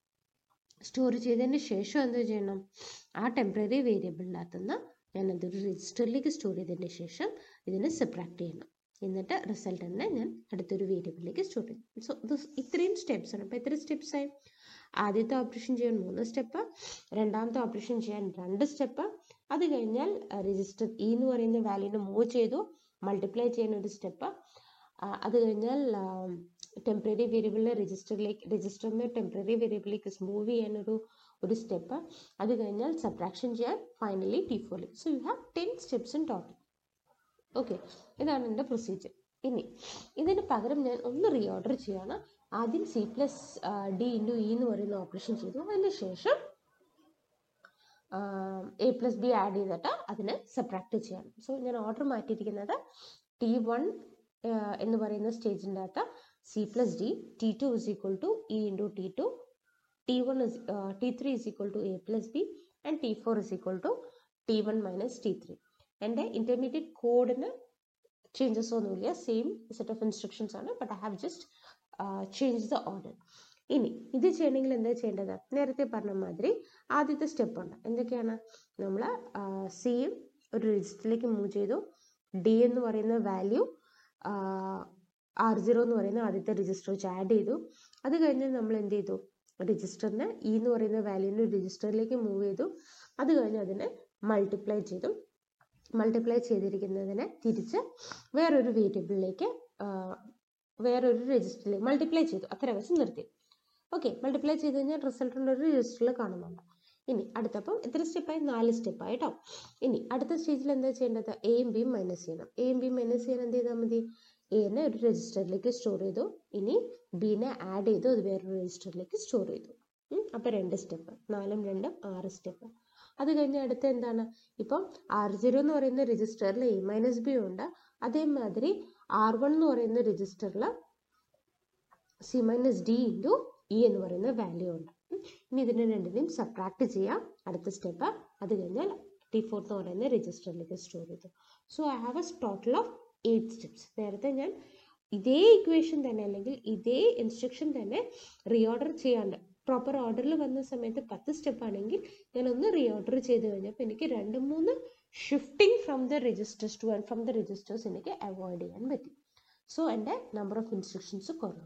സ്റ്റോർ ചെയ്തതിന് ശേഷം എന്ത് ചെയ്യണം ആ ടെമ്പററി വേരിയബിളിനകത്തുനിന്ന് ഞാനതൊരു രജിസ്റ്ററിലേക്ക് സ്റ്റോർ ചെയ്തതിന് ശേഷം ഇതിനെ സെപ്പറേറ്റ് ചെയ്യണം എന്നിട്ട് റിസൾട്ടിനെ ഞാൻ അടുത്തൊരു വേരിയബിളിലേക്ക് സ്റ്റോർ ചെയ്യും സോ ഇത് ഇത്രയും സ്റ്റെപ്സ് ആണ് അപ്പോൾ എത്ര സ്റ്റെപ്സ് ആയി ആദ്യത്തെ ഓപ്പറേഷൻ ചെയ്യാൻ മൂന്ന് സ്റ്റെപ്പ് രണ്ടാമത്തെ ഓപ്പറേഷൻ ചെയ്യാൻ രണ്ട് സ്റ്റെപ്പ് അത് കഴിഞ്ഞാൽ രജിസ്റ്റർ ഇ എന്ന് പറയുന്ന വാല്യൂനെ മൂവ് ചെയ്തു മൾട്ടിപ്ലൈ ചെയ്യാൻ ഒരു സ്റ്റെപ്പ് അത് കഴിഞ്ഞാൽ ടെമ്പററി വേരിയബിളിനെ രജിസ്റ്ററിലേക്ക് രജിസ്റ്ററിന് ടെമ്പററി വേരിയബിളിലേക്ക് മൂവ് ചെയ്യാൻ ഒരു ഒരു സ്റ്റെപ്പ് അത് കഴിഞ്ഞാൽ സബ്ട്രാക്ഷൻ ചെയ്യാൻ ഫൈനലി ടി ഫോറിൽ so you have ten steps in total okay ഇതാണ് എൻ്റെ പ്രൊസീജിയർ ഇനി ഇതിന് പകരം ഞാൻ ഒന്ന് റീഓർഡർ ചെയ്യാണ് ആദ്യം C plus D into E എന്ന് പറയുന്ന ഓപ്പറേഷൻ ചെയ്തു അതിന് ശേഷം എ പ്ലസ് ബി ആഡ് ചെയ്തിട്ട് അതിനെ സബ്ട്രാക്ട് ചെയ്യണം സോ ഞാൻ ഓർഡർ മാറ്റിയിരിക്കുന്നത് ടി വൺ എന്ന് പറയുന്ന സ്റ്റേജിൻ്റെ അകത്ത് C plus D T two is equal to E into T two T one is T three is equal to A plus B and T four is equal to T one minus T three എൻ്റെ intermediate കോഡിന് changes ഒന്നുമില്ല same set of instructions ആണ് but I have just change the order ഇനി ഇത് ചെയ്യണമെങ്കിൽ എന്താ ചെയ്യേണ്ടത് നേരത്തെ പറഞ്ഞ മാതിരി ആദ്യത്തെ സ്റ്റെപ്പ് ഉണ്ട് എന്തൊക്കെയാണ് നമ്മൾ സിയും ഒരു രജിസ്റ്ററിലേക്ക് മൂവ് ചെയ്തു ഡി എന്ന് പറയുന്ന വാല്യൂ ആർ സീറോ എന്ന് പറയുന്ന ആദ്യത്തെ രജിസ്റ്റർ വെച്ച് ആഡ് ചെയ്തു അത് കഴിഞ്ഞ് നമ്മൾ എന്ത് ചെയ്തു രജിസ്റ്ററിനെ ഇ എന്ന് പറയുന്ന വാല്യൂവിനെ രജിസ്റ്ററിലേക്ക് മൂവ് ചെയ്തു അത് കഴിഞ്ഞ് അതിനെ മൾട്ടിപ്ലൈ ചെയ്തു മൾട്ടിപ്ലൈ ചെയ്തിരിക്കുന്നതിനെ തിരിച്ച് വേറൊരു വേരിയബിളിലേക്ക് വേറൊരു രജിസ്റ്ററിലേക്ക് മൾട്ടിപ്ലൈ ചെയ്തു അത്ര വെച്ച് നിർത്തി ഓക്കെ മൾട്ടിപ്ലൈ ചെയ്ത് കഴിഞ്ഞാൽ റിസൾട്ട് ഒരു രജിസ്റ്ററിൽ കാണുന്നുണ്ട് ഇനി അടുത്തപ്പം എത്ര സ്റ്റെപ്പായി നാല് സ്റ്റെപ്പായി കേട്ടോ ഇനി അടുത്ത സ്റ്റേജിൽ എന്താ ചെയ്യേണ്ടത് എയും ബിയും മൈനസ് ചെയ്യണം എയും ബിയും മൈനസ് ചെയ്യാൻ എന്ത് ചെയ്താൽ മതി എനെ ഒരു രജിസ്റ്ററിലേക്ക് സ്റ്റോർ ചെയ്തു ഇനി ബിനെ ആഡ് ചെയ്തു അത് വേറൊരു രജിസ്റ്ററിലേക്ക് സ്റ്റോർ ചെയ്തു അപ്പോൾ രണ്ട് സ്റ്റെപ്പ് നാലും രണ്ടും ആറ് സ്റ്റെപ്പ് അത് കഴിഞ്ഞ് അടുത്ത എന്താണ് ഇപ്പം ആർ സീറോ എന്ന് പറയുന്ന രജിസ്റ്ററിൽ എ മൈനസ് ബി ഉണ്ട് അതേമാതിരി ആർ വൺ എന്ന് പറയുന്ന രജിസ്റ്ററിൽ C minus D into E എന്ന് പറയുന്ന വാല്യൂ ഉണ്ട് ഇനി ഇതിനെ രണ്ടിനെയും സബ്ട്രാക്ട് ചെയ്യാം അടുത്ത സ്റ്റെപ്പ് അത് കഴിഞ്ഞാൽ ടി ഫോർ എന്ന് പറയുന്ന രജിസ്റ്ററിലേക്ക് സ്റ്റോർ ചെയ്തു so I have a total of eight steps നേരത്തെ ഞാൻ ഇതേ ഇക്വേഷൻ തന്നെ അല്ലെങ്കിൽ ഇതേ ഇൻസ്ട്രക്ഷൻ തന്നെ റീഓർഡർ ചെയ്യാണ്ട് പ്രോപ്പർ ഓർഡറിൽ വന്ന സമയത്ത് പത്ത് സ്റ്റെപ്പ് ആണെങ്കിൽ ഞാൻ ഒന്ന് റീഓർഡർ ചെയ്ത് കഴിഞ്ഞപ്പോൾ എനിക്ക് രണ്ട് മൂന്ന് shifting from the registers to and from the registers എനിക്ക് അവോയ്ഡ് ചെയ്യാൻ പറ്റി സോ എൻ്റെ നമ്പർ ഓഫ് ഇൻസ്ട്രക്ഷൻസ് കുറഞ്ഞു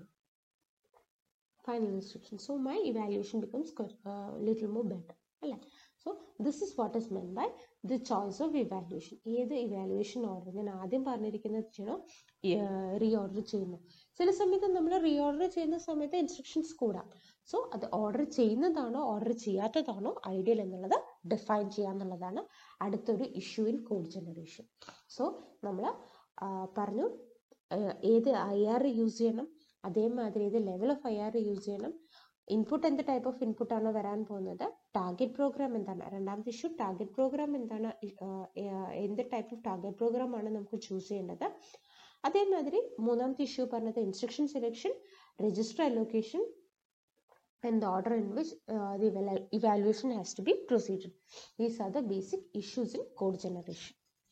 final instruction. So my evaluation becomes uh, little more better. അല്ലേ so this is what is meant by the choice of evaluation ഏത് evaluation order ഞാൻ ആദ്യം പറഞ്ഞിരിക്കുന്നത് ചെയ്യണം റീ ഓർഡർ ചെയ്യുന്നു ചില സമയത്ത് നമ്മൾ റീ ഓർഡർ ചെയ്യുന്ന സമയത്ത് ഇൻസ്ട്രക്ഷൻസ് കൂടാം സോ അത് ഓർഡർ ചെയ്യുന്നതാണോ ഓർഡർ ചെയ്യാത്തതാണോ ഐഡിയൽ എന്നുള്ളത് ഡിഫൈൻ ചെയ്യാന്നുള്ളതാണ് അടുത്തൊരു issue in code generation so നമ്മൾ പറഞ്ഞു ഏത് ഐ ആർ യൂസ് ചെയ്യണം അതേമാതിരി ഇത് level of I R use ചെയ്യണം ഇൻപുട്ട് എന്ത് ടൈപ്പ് ഓഫ് ഇൻപുട്ട് ആണ് വരാൻ പോകുന്നത് ടാർഗറ്റ് പ്രോഗ്രാം എന്താണ് രണ്ടാമത്തെ ഇഷ്യൂ ടാർഗറ്റ് പ്രോഗ്രാം എന്താണ് എന്ത് ടൈപ്പ് ഓഫ് ടാർഗറ്റ് പ്രോഗ്രാം ആണ് നമുക്ക് ചൂസ് ചെയ്യേണ്ടത് അതേമാതിരി മൂന്നാമത്തെ ഇഷ്യൂ പറഞ്ഞത് instruction selection register allocation and the order in which uh, the evaluation has to be proceeded. These are the basic issues in code generation.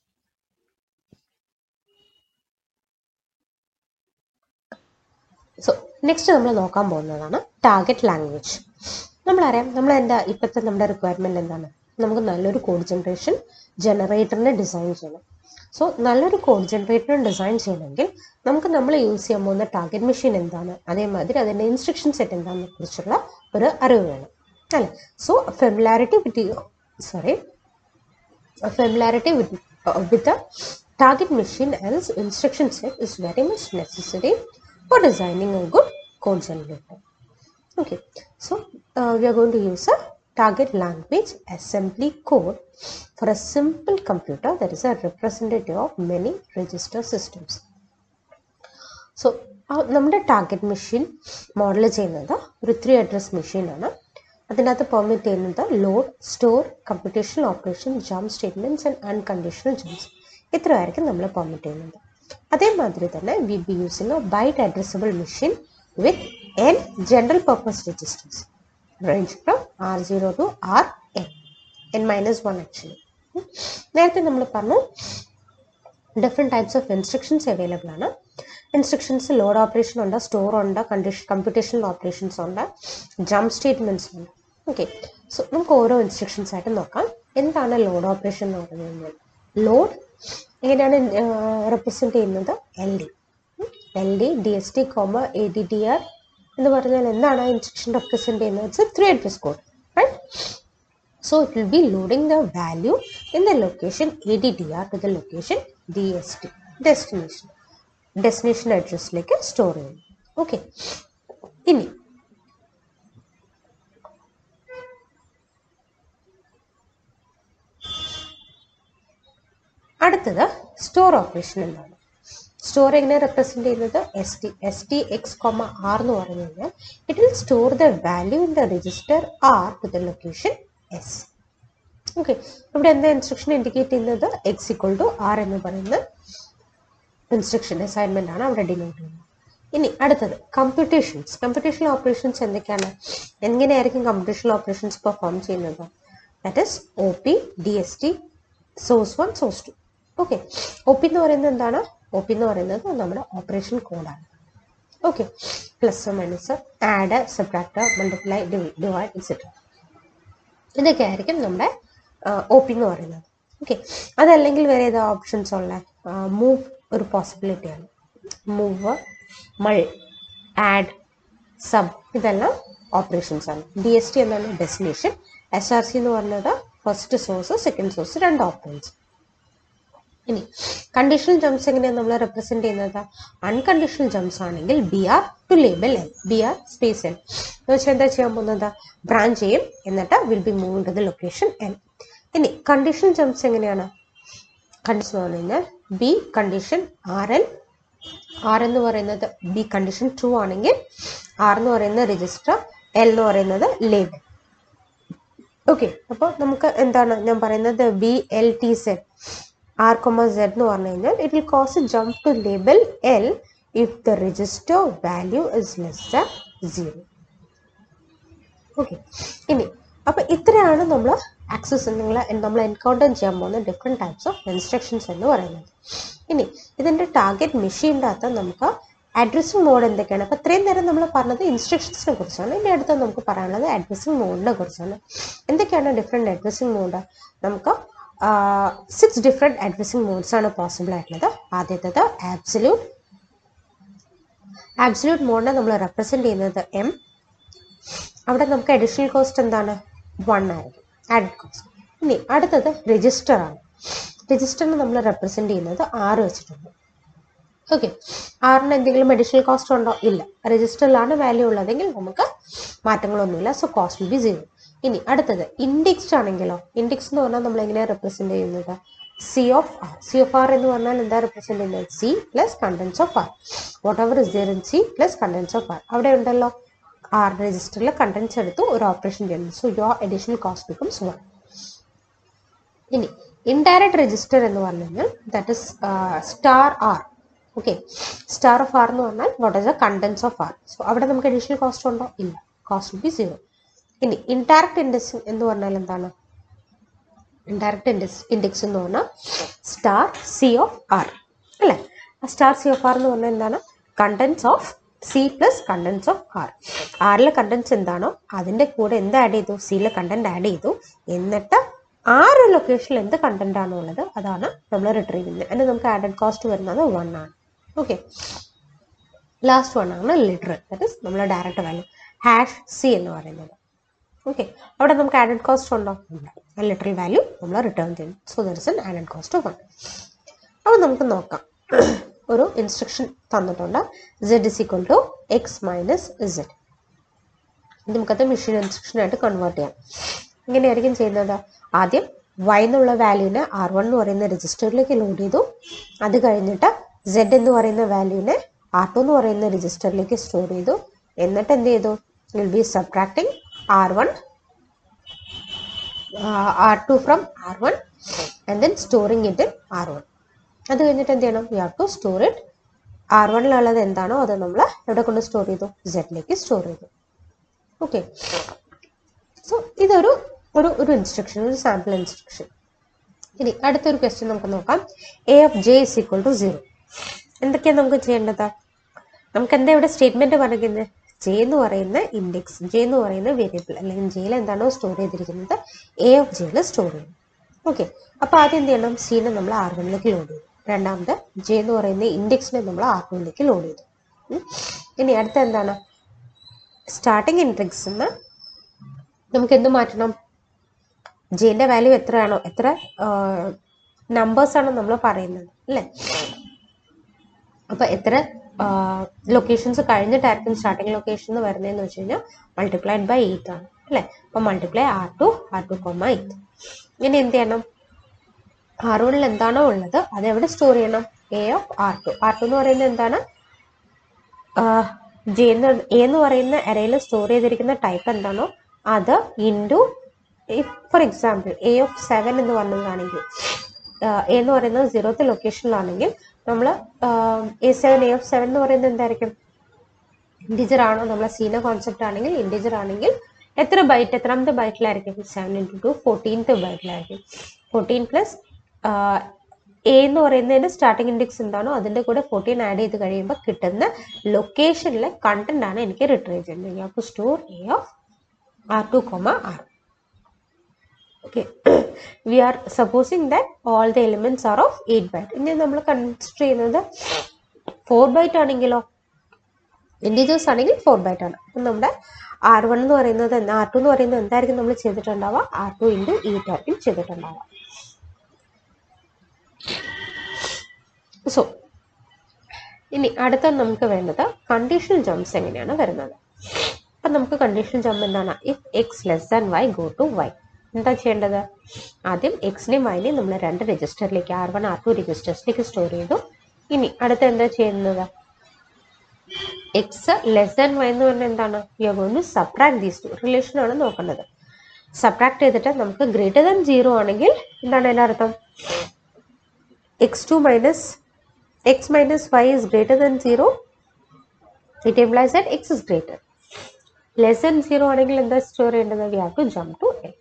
So next നമ്മൾ നോക്കാൻ പോകുന്നതാണ് target language നമ്മളറിയാം നമ്മൾ എന്താ ഇപ്പോഴത്തെ നമ്മുടെ റിക്വയർമെന്റ് എന്താണ് നമുക്ക് നല്ലൊരു കോഡ് ജനറേഷൻ ജനറേറ്ററിനെ ഡിസൈൻ ചെയ്യണം സോ നല്ലൊരു കോഡ് ജനറേറ്റർ ഡിസൈൻ ചെയ്യണമെങ്കിൽ നമുക്ക് നമ്മൾ യൂസ് ചെയ്യാൻ പോകുന്ന ടാർഗറ്റ് മെഷീൻ എന്താണ് അതേമാതിരി അതിൻ്റെ ഇൻസ്ട്രക്ഷൻ സെറ്റ് എന്താണെന്നെ കുറിച്ചുള്ള ഒരു അറിവ് വേണം അല്ലേ so familiarity with sorry familiarity with with target machine and instruction set is very much necessary for designing a good code generator. Okay, so uh, we are going to use a target language assembly code for a simple computer that is a representative of many register systems. So നമ്മുടെ target machine model ചെയ്യുന്നത് ഒരു three address മെഷീനാണ് അതിനകത്ത് permit ചെയ്യുന്നത് load store computational operation jump statements and unconditional jumps ഇത്രയായിരിക്കും നമ്മൾ permit ചെയ്യുന്നത് അതേമാതിരി തന്നെ we be using a byte addressable machine with N general purpose registers range from R zero to R N N minus one actually നേരത്തെ നമ്മൾ പറഞ്ഞു different types of instructions available ആണ് instructions load operation ഉണ്ട് store ഉണ്ട് condition computational operations ഉണ്ട് jump statements ഉണ്ട് okay so നമുക്ക് ഓരോ ഇൻസ്ട്രക്ഷൻസ് ആയിട്ട് നോക്കാം എന്താണ് ലോഡ് ഓപ്പറേഷൻ എന്ന് പറഞ്ഞു കഴിഞ്ഞാൽ ലോഡ് എങ്ങനെയാണ് റെപ്രസെൻറ്റ് ചെയ്യുന്നത് L D L D D S T comma A D D R എന്ന് പറഞ്ഞാൽ എന്താണ് ആ ഇൻസ്ട്രക്ഷൻ റെപ്രസെൻറ്റ് ചെയ്യുന്നത് it's three address code right So it will be loading the value in the location ADDR to the location DST destination destination address like a store ചെയ്യും okay ഇനി അടുത്തത് store operation എന്താണ് store എങ്ങനെ represent ചെയ്യുന്നത് S T S T X comma R എന്ന് പറഞ്ഞു കഴിഞ്ഞാൽ it will store the value in the register R to the location S okay ഇവിടെ എന്താ ഇൻസ്ട്രക്ഷൻ ഇൻഡിക്കേറ്റ് ചെയ്യുന്നത് എക്സ് ഇക്വൾ ടു ആർ എന്ന് പറയുന്ന ഇൻസ്ട്രക്ഷൻ അസൈൻമെന്റ് ആണ് അവിടെ ഡിനോട്ട് ചെയ്യുന്നത് ഇനി അടുത്തത് കമ്പ്യൂട്ടേഷൻസ് കമ്പ്യൂട്ടേഷണൽ ഓപ്പറേഷൻസ് എന്തൊക്കെയാണ് എങ്ങനെയായിരിക്കും കമ്പ്യൂട്ടേഷണൽ ഓപ്പറേഷൻസ് പെർഫോം ചെയ്യുന്നത് that is O P D S T source one source two okay O P എന്ന് പറയുന്നത് എന്താണ് ഒ പി എന്ന് പറയുന്നത് നമ്മുടെ ഓപ്പറേഷൻ കോഡാണ് okay plus minus add subtract multiply divide etcetera ഇതൊക്കെ ആയിരിക്കും നമ്മുടെ ഒ പി എന്ന് പറയുന്നത് ഓക്കെ അതല്ലെങ്കിൽ വേറെ ഏതാ ഓപ്ഷൻസ് ഉള്ള മൂവ് ഒരു പോസിബിലിറ്റിയാണ് മൂവ് മൾ ആഡ് സബ് ഇതെല്ലാം ഓപ്പറേഷൻസ് ആണ് ഡി എസ് ടി എന്നാണ് ഡെസ്റ്റിനേഷൻ എസ് ആർ സി എന്ന് പറഞ്ഞത് ഫസ്റ്റ് സോഴ്സ് സെക്കൻഡ് സോഴ്സ് രണ്ട് ഓപ്പറൻസ് ഇനി കണ്ടീഷണൽ ജംസ് എങ്ങനെയാണ് നമ്മൾ റെപ്രസെന്റ് ചെയ്യുന്നത് അൺകണ്ടീഷണൽ ജംസ് ആണെങ്കിൽ B R to label L B R space L എന്ന് വെച്ചാൽ എന്താ ചെയ്യാൻ പോകുന്നത് ബ്രാഞ്ച് ചെയ്യും എന്നിട്ട് will be move to the location L ഇനി കണ്ടീഷണൽ ജംസ് എങ്ങനെയാണ് കണ്ടീഷൻ എന്ന് പറഞ്ഞു കഴിഞ്ഞാൽ B condition R L R എന്ന് പറയുന്നത് ബി കണ്ടീഷൻ ട്രൂ ആണെങ്കിൽ ആർ എന്ന് പറയുന്നത് രജിസ്റ്റർ എൽ എന്ന് പറയുന്നത് ലേബൽ ഓക്കെ അപ്പോൾ നമുക്ക് എന്താണ് ഞാൻ പറയുന്നത് B L T Z R comma Z എന്ന് പറഞ്ഞു കഴിഞ്ഞാൽ it will cause a jump to label L if the register value is less than zero okay ഇനി അപ്പൊ ഇത്രയാണ് നമ്മൾ ആക്സസ് നിങ്ങൾ നമ്മൾ എൻകൗണ്ടർ ചെയ്യാൻ പോകുന്ന ഡിഫറെൻറ്റ് ടൈപ്സ് ഓഫ് ഇൻസ്ട്രക്ഷൻസ് എന്ന് പറയുന്നത് ഇനി ഇതിന്റെ ടാർഗറ്റ് മെഷീൻ്റെ അകത്ത് നമുക്ക് അഡ്രസ്സിംഗ് മോഡ് എന്തൊക്കെയാണ് അപ്പൊ ഇത്രയും നേരം നമ്മൾ പറഞ്ഞത് ഇൻസ്ട്രക്ഷൻസിനെ കുറിച്ചാണ് ഇനി അടുത്ത് നമുക്ക് പറയാനുള്ളത് അഡ്രസ്സിംഗ് മോഡിനെ കുറിച്ചാണ് എന്തൊക്കെയാണ് ഡിഫറെൻറ്റ് അഡ്രസ്സിംഗ് മോഡ് നമുക്ക് സിക്സ് ഡിഫറെൻറ്റ് അഡ്രസ്സിംഗ് മോഡ്സ് ആണ് പോസിബിൾ ആയിട്ടുള്ളത് ആദ്യത്തേത് ആബ്സല്യൂട്ട് ആബ്സല്യൂട്ട് മോഡിനെ നമ്മൾ റെപ്രസെന്റ് ചെയ്യുന്നത് എം അവിടെ നമുക്ക് അഡീഷണൽ കോസ്റ്റ് എന്താണ് വൺ ആയിരിക്കും ആഡഡ് കോസ്റ്റ് ഇനി അടുത്തത് രജിസ്റ്റർ ആണ് രജിസ്റ്ററിന് നമ്മൾ റെപ്രസെന്റ് ചെയ്യുന്നത് ആറ് വെച്ചിട്ടുണ്ട് ഓക്കെ ആറിന് എന്തെങ്കിലും അഡീഷണൽ കോസ്റ്റ് ഉണ്ടോ ഇല്ല രജിസ്റ്ററിലാണ് വാല്യൂ ഉള്ളതെങ്കിൽ നമുക്ക് മാറ്റങ്ങളൊന്നുമില്ല so cost will be zero ഇനി അടുത്തത് ഇൻഡെക്സ്ഡ് ആണെങ്കിലോ ഇൻഡെക്സ് എന്ന് പറഞ്ഞാൽ നമ്മൾ എങ്ങനെയാണ് റെപ്രസെന്റ് ചെയ്യുന്നത് C of R C of R എന്ന് പറഞ്ഞാൽ എന്താ റെപ്രസെന്റ് ചെയ്യുന്നത് C plus contents of R whatever is there in C plus contents of R അവിടെ ഉണ്ടല്ലോ ആർ രജിസ്റ്ററിൽ കണ്ടൻസ് എടുത്തു ഒരു ഓപ്പറേഷൻ ചെയ്യുന്നു so your additional cost becomes one ഇനി ഇൻഡയറക്റ്റ് രജിസ്റ്റർ എന്ന് പറഞ്ഞു കഴിഞ്ഞാൽ that is star R okay star of R എന്ന് പറഞ്ഞാൽ what is the contents of R so അവിടെ നമുക്ക് അഡീഷണൽ കോസ്റ്റ് ഉണ്ടോ ഇല്ല കോസ്റ്റ് ബി സീറോ ഇനി ഇൻഡയറക്റ്റ് ഇൻഡെക്സ് എന്ന് പറഞ്ഞാൽ എന്താണ് ഇൻഡയറക്റ്റ് ഇൻഡെക്സ് ഇൻഡെക്സ് എന്ന് പറഞ്ഞാൽ സ്റ്റാർ സി ഓഫ് ആർ അല്ലേ ആ സ്റ്റാർ സി ഓഫ് ആർ എന്ന് പറഞ്ഞാൽ എന്താണ് contents of C plus contents of R ആറിലെ കണ്ടൻസ് എന്താണോ അതിൻ്റെ കൂടെ എന്ത് ആഡ് ചെയ്തു സിയിലെ കണ്ടന്റ് ആഡ് ചെയ്തു എന്നിട്ട് ആറ് ലൊക്കേഷനിൽ എന്ത് കണ്ടന്റ് ആണോ ഉള്ളത് അതാണ് നമ്മൾ റിട്രീവ് ചെയ്യുന്നത് അതിന് നമുക്ക് ആഡഡ് കോസ്റ്റ് വരുന്നത് വൺ ആണ് ഓക്കെ ലാസ്റ്റ് വൺ ആണ് ലിറ്ററൽ ദാറ്റ് ഇസ് നമ്മൾ ഡയറക്റ്റ് വാല്യൂ ഹാഷ് സി എന്ന് പറയുന്നത് ഓക്കെ അവിടെ നമുക്ക് ആഡഡ് കോസ്റ്റ് ഉണ്ടോ ഇല്ല ലിറ്ററൽ വാല്യൂ നമ്മൾ റിട്ടേൺ ചെയ്യും so there is an added cost one അപ്പോൾ നമുക്ക് നോക്കാം ഒരു ഇൻസ്ട്രക്ഷൻ തന്നിട്ടുണ്ട് Z is equal to X minus Z നമുക്കത് മെഷീൻ ഇൻസ്ട്രക്ഷനായിട്ട് കൺവേർട്ട് ചെയ്യാം ഇങ്ങനെയായിരിക്കും ചെയ്യുന്നത് ആദ്യം വൈ എന്നുള്ള വാല്യൂവിനെ ആർ വൺ എന്ന് പറയുന്ന രജിസ്റ്ററിലേക്ക് ലോഡ് ചെയ്തു അത് കഴിഞ്ഞിട്ട് സെഡ് എന്ന് പറയുന്ന വാല്യൂവിനെ ആർ ടു എന്ന് പറയുന്ന രജിസ്റ്ററിലേക്ക് സ്റ്റോർ ചെയ്തു എന്നിട്ട് എന്ത് ചെയ്തു will be subtracting R one R two from R one and then storing it in R one അത് കഴിഞ്ഞിട്ട് എന്ത് ചെയ്യണം you have to store it R വണ്ണിലുള്ളത് എന്താണോ അത് നമ്മൾ എവിടെ കൊണ്ട് സ്റ്റോർ ചെയ്തു സെഡിലേക്ക് സ്റ്റോർ ചെയ്തു ഓക്കെ സോ ഇതൊരു ഒരു ഒരു ഇൻസ്ട്രക്ഷൻ ഒരു സാമ്പിൾ ഇൻസ്ട്രക്ഷൻ ഇനി അടുത്തൊരു ക്വസ്റ്റ്യൻ നമുക്ക് നോക്കാം A of J is equal to zero എന്തൊക്കെയാണ് നമുക്ക് ചെയ്യേണ്ടത് നമുക്ക് എന്താ ഇവിടെ സ്റ്റേറ്റ്മെന്റ് പറയുന്നത് ജെ എന്ന് പറയുന്ന ഇൻഡെക്സ് ജെ എന്ന് പറയുന്ന വേരിയബിൾ അല്ലെങ്കിൽ ജെയിൽ എന്താണോ സ്റ്റോർ ചെയ്തിരിക്കുന്നത് എ ഓഫ് ജെയിൽ സ്റ്റോർ ചെയ്യും ഓക്കെ അപ്പോൾ ആദ്യം എന്ത് ചെയ്യണം സീനെ നമ്മൾ ആർ വണ്ണിലേക്ക് ലോഡ് ചെയ്തു രണ്ടാമത് ജെ എന്ന് പറയുന്ന ഇൻഡെക്സിനെ നമ്മൾ ആർ ടുവിലേക്ക് ലോഡ് ചെയ്തു ഉം. ഇനി അടുത്ത എന്താണ് സ്റ്റാർട്ടിങ് ഇൻഡെക്സ് നിന്ന് നമുക്ക് എന്ത് മാറ്റണം ജെന്റെ വാല്യൂ എത്രയാണോ എത്ര നമ്പേഴ്സ് ആണ് നമ്മൾ പറയുന്നത് അല്ലേ അപ്പൊ എത്ര ലൊക്കേഷൻസ് കഴിഞ്ഞിട്ടായിരിക്കും സ്റ്റാർട്ടിംഗ് ലൊക്കേഷൻ എന്ന് വരുന്നതെന്ന് വെച്ച് കഴിഞ്ഞാൽ മൾട്ടിപ്ലൈഡ് ബൈ എയ്റ്റ് ആണ് അല്ലേ അപ്പൊ multiply R two R two comma eight ഇനി എന്ത് ചെയ്യണം ആർ വണ്ണിൽ എന്താണോ ഉള്ളത് അത് എവിടെ സ്റ്റോർ ചെയ്യണം A of R two R two എന്ന് പറയുന്നത് എന്താണ് ജെ എന്ന് എ എന്ന് പറയുന്ന അറയിൽ സ്റ്റോർ ചെയ്തിരിക്കുന്ന ടൈപ്പ് എന്താണോ അത് into for example A of seven എന്ന് പറഞ്ഞതാണെങ്കിൽ എ എന്ന് പറയുന്നത് സീറോത്ത് ലൊക്കേഷനിലാണെങ്കിൽ നമ്മൾ A seven A of seven എന്ന് പറയുന്നത് എന്തായിരിക്കും ഇൻഡിജർ ആണോ നമ്മളെ സീന കോൺസെപ്റ്റ് ആണെങ്കിൽ ഇൻഡിജർ ആണെങ്കിൽ എത്ര ബൈറ്റ് എത്രാമത്തെ ബൈറ്റിലായിരിക്കും സെവൻ ഇൻറ്റു ടു ഫോർട്ടീൻത്ത് ബൈറ്റിലായിരിക്കും ഫോർട്ടീൻ പ്ലസ് എ എന്ന് പറയുന്നതിന്റെ സ്റ്റാർട്ടിംഗ് ഇൻഡെക്സ് എന്താണോ അതിന്റെ കൂടെ ഫോർട്ടീൻ ആഡ് ചെയ്ത് കഴിയുമ്പോൾ കിട്ടുന്ന ലൊക്കേഷനിലെ കണ്ടന്റ് ആണ് എനിക്ക് റിട്രീവ് ചെയ്യുന്നത് you have to store A of R two comma R okay we are supposing that all the elements are of 8 byte ഇനി നമ്മൾ കൺസിഡർ ചെയ്യുന്നത് ഫോർ ബൈറ്റ് ആണെങ്കിലോ ഇൻറ്റീജേഴ്സ് ആണെങ്കിൽ ഫോർ ബൈറ്റ് ആണ് അപ്പം നമ്മുടെ ആർ വൺ എന്ന് പറയുന്നത് എന്താ ആർ ടു എന്ന് പറയുന്നത് എന്തായിരിക്കും നമ്മൾ ചെയ്തിട്ടുണ്ടാവുക ആർ ടു ഇൻറ്റു ഈറ്റ് ആയിരിക്കും ചെയ്തിട്ടുണ്ടാവുക സോ ഇനി അടുത്ത നമുക്ക് വേണ്ടത് കണ്ടീഷണൽ ജംപ്സ് എങ്ങനെയാണ് വരുന്നത് അപ്പം നമുക്ക് കണ്ടീഷണൽ ജമ്പ് എന്താണ് if X less than Y go to Y എന്താ ചെയ്യേണ്ടത് ആദ്യം എക്സിനെയും വൈനെയും നമ്മൾ രണ്ട് രജിസ്റ്ററിലേക്ക് ആർ വൺ ആർ ടു രജിസ്റ്റേഴ്സിലേക്ക് സ്റ്റോർ ചെയ്തു ഇനി അടുത്ത എന്താ ചെയ്യുന്നത് എക്സ് ലെസ് ദാൻ വൈ എന്ന് പറഞ്ഞാൽ എന്താണ് you are going to subtract these two relation ആണ് നോക്കേണ്ടത് സബ്ട്രാക്ട് ചെയ്തിട്ട് നമുക്ക് ഗ്രേറ്റർ ദാൻ സീറോ ആണെങ്കിൽ എന്താണ് അതിൻ്റെ അർത്ഥം x two minus x minus y is greater than zero it implies that x is greater less than zero ആണെങ്കിൽ എന്താ സ്റ്റോർ ചെയ്യേണ്ടത് we have to jump to L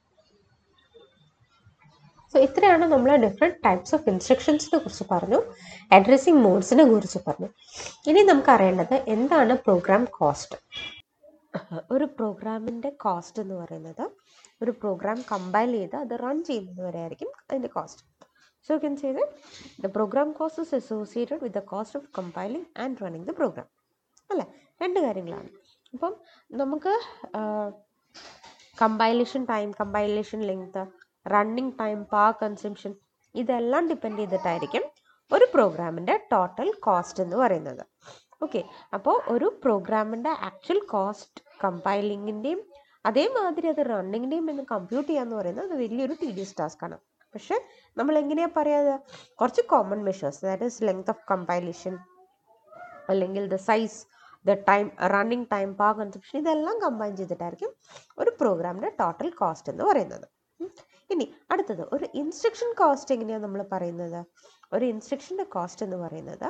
so ഇത്രയാണ് നമ്മൾ ഡിഫറെൻറ്റ് ടൈപ്സ് ഓഫ് ഇൻസ്ട്രക്ഷൻസിനെ കുറിച്ച് പറഞ്ഞു അഡ്രസ്സിംഗ് മോഡ്സിനെ കുറിച്ച് പറഞ്ഞു ഇനി നമുക്ക് അറിയേണ്ടത് എന്താണ് പ്രോഗ്രാം കോസ്റ്റ് ഒരു പ്രോഗ്രാമിൻ്റെ കോസ്റ്റ് എന്ന് പറയുന്നത് ഒരു പ്രോഗ്രാം കമ്പൈൽ ചെയ്ത് അത് റൺ ചെയ്യുന്നത് വരെ ആയിരിക്കും അതിൻ്റെ cost so you can say the program cost is associated with the cost of compiling and running the program അല്ലേ രണ്ട് കാര്യങ്ങളാണ് അപ്പം നമുക്ക് compilation time compilation length running time power consumption ഇതെല്ലാം ഡിപ്പെൻഡ് ചെയ്തിട്ടായിരിക്കും ഒരു പ്രോഗ്രാമിൻ്റെ ടോട്ടൽ കോസ്റ്റ് എന്ന് പറയുന്നത് ഓക്കെ അപ്പോൾ ഒരു പ്രോഗ്രാമിൻ്റെ ആക്ച്വൽ കോസ്റ്റ് കമ്പൈലിങ്ങിൻ്റെയും അതേമാതിരി അത് റണ്ണിങ്ങിൻ്റെയും എന്ന് കമ്പ്യൂട്ട് ചെയ്യുക എന്ന് പറയുന്നത് അത് വലിയൊരു ടീഡിയസ് ടാസ്ക്കാണ് പക്ഷേ നമ്മൾ എങ്ങനെയാണ് പറയാതെ കുറച്ച് common measures that is length of compilation അല്ലെങ്കിൽ the size the time running time power consumption ഇതെല്ലാം കമ്പൈൻ ചെയ്തിട്ടായിരിക്കും ഒരു പ്രോഗ്രാമിൻ്റെ ടോട്ടൽ കോസ്റ്റ് എന്ന് പറയുന്നത് ഉം. ഇനി അടുത്തത് ഒരു ഇൻസ്ട്രക്ഷൻ കോസ്റ്റ് എങ്ങനെയാണ് നമ്മൾ പറയുന്നത് ഒരു ഇൻസ്ട്രക്ഷൻ്റെ കോസ്റ്റ് എന്ന് പറയുന്നത്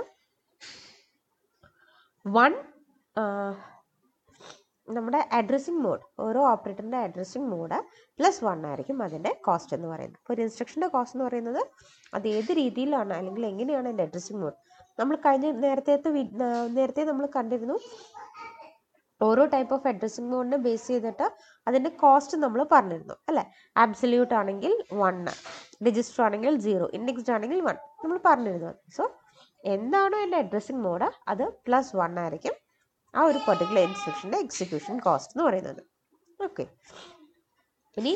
വൺ നമ്മുടെ അഡ്രസ്സിംഗ് മോഡ് ഓരോ ഓപ്പറേറ്ററിൻ്റെ അഡ്രസ്സിംഗ് മോഡ് പ്ലസ് വൺ ആയിരിക്കും അതിൻ്റെ കോസ്റ്റ് എന്ന് പറയുന്നത് അപ്പോൾ ഒരു ഇൻസ്ട്രക്ഷൻ്റെ കോസ്റ്റ് എന്ന് പറയുന്നത് അത് ഏത് രീതിയിലാണ് അല്ലെങ്കിൽ എങ്ങനെയാണ് അതിൻ്റെ അഡ്രസ്സിംഗ് മോഡ് നമ്മൾ കഴിഞ്ഞ നേരത്തെ നേരത്തെ നമ്മൾ കണ്ടിരുന്നു ഓരോ ടൈപ്പ് ഓഫ് അഡ്രസ്സിംഗ് മോഡിനെ ബേസ് ചെയ്തിട്ട് അതിൻ്റെ കോസ്റ്റ് നമ്മൾ പറഞ്ഞിരുന്നു അല്ലേ ആബ്സല്യൂട്ട് ആണെങ്കിൽ വൺ രജിസ്റ്റർ ആണെങ്കിൽ സീറോ ഇൻഡെക്സ്ഡ് ആണെങ്കിൽ വൺ നമ്മൾ പറഞ്ഞിരുന്നു സോ എന്താണോ എൻ്റെ അഡ്രസ്സിംഗ് മോഡ് അത് പ്ലസ് വൺ ആയിരിക്കും ആ ഒരു പെർട്ടിക്കുലർ ഇൻസ്ട്രക്ഷൻ്റെ എക്സിക്യൂഷൻ കോസ്റ്റ് എന്ന് പറയുന്നത് ഓക്കെ ഇനി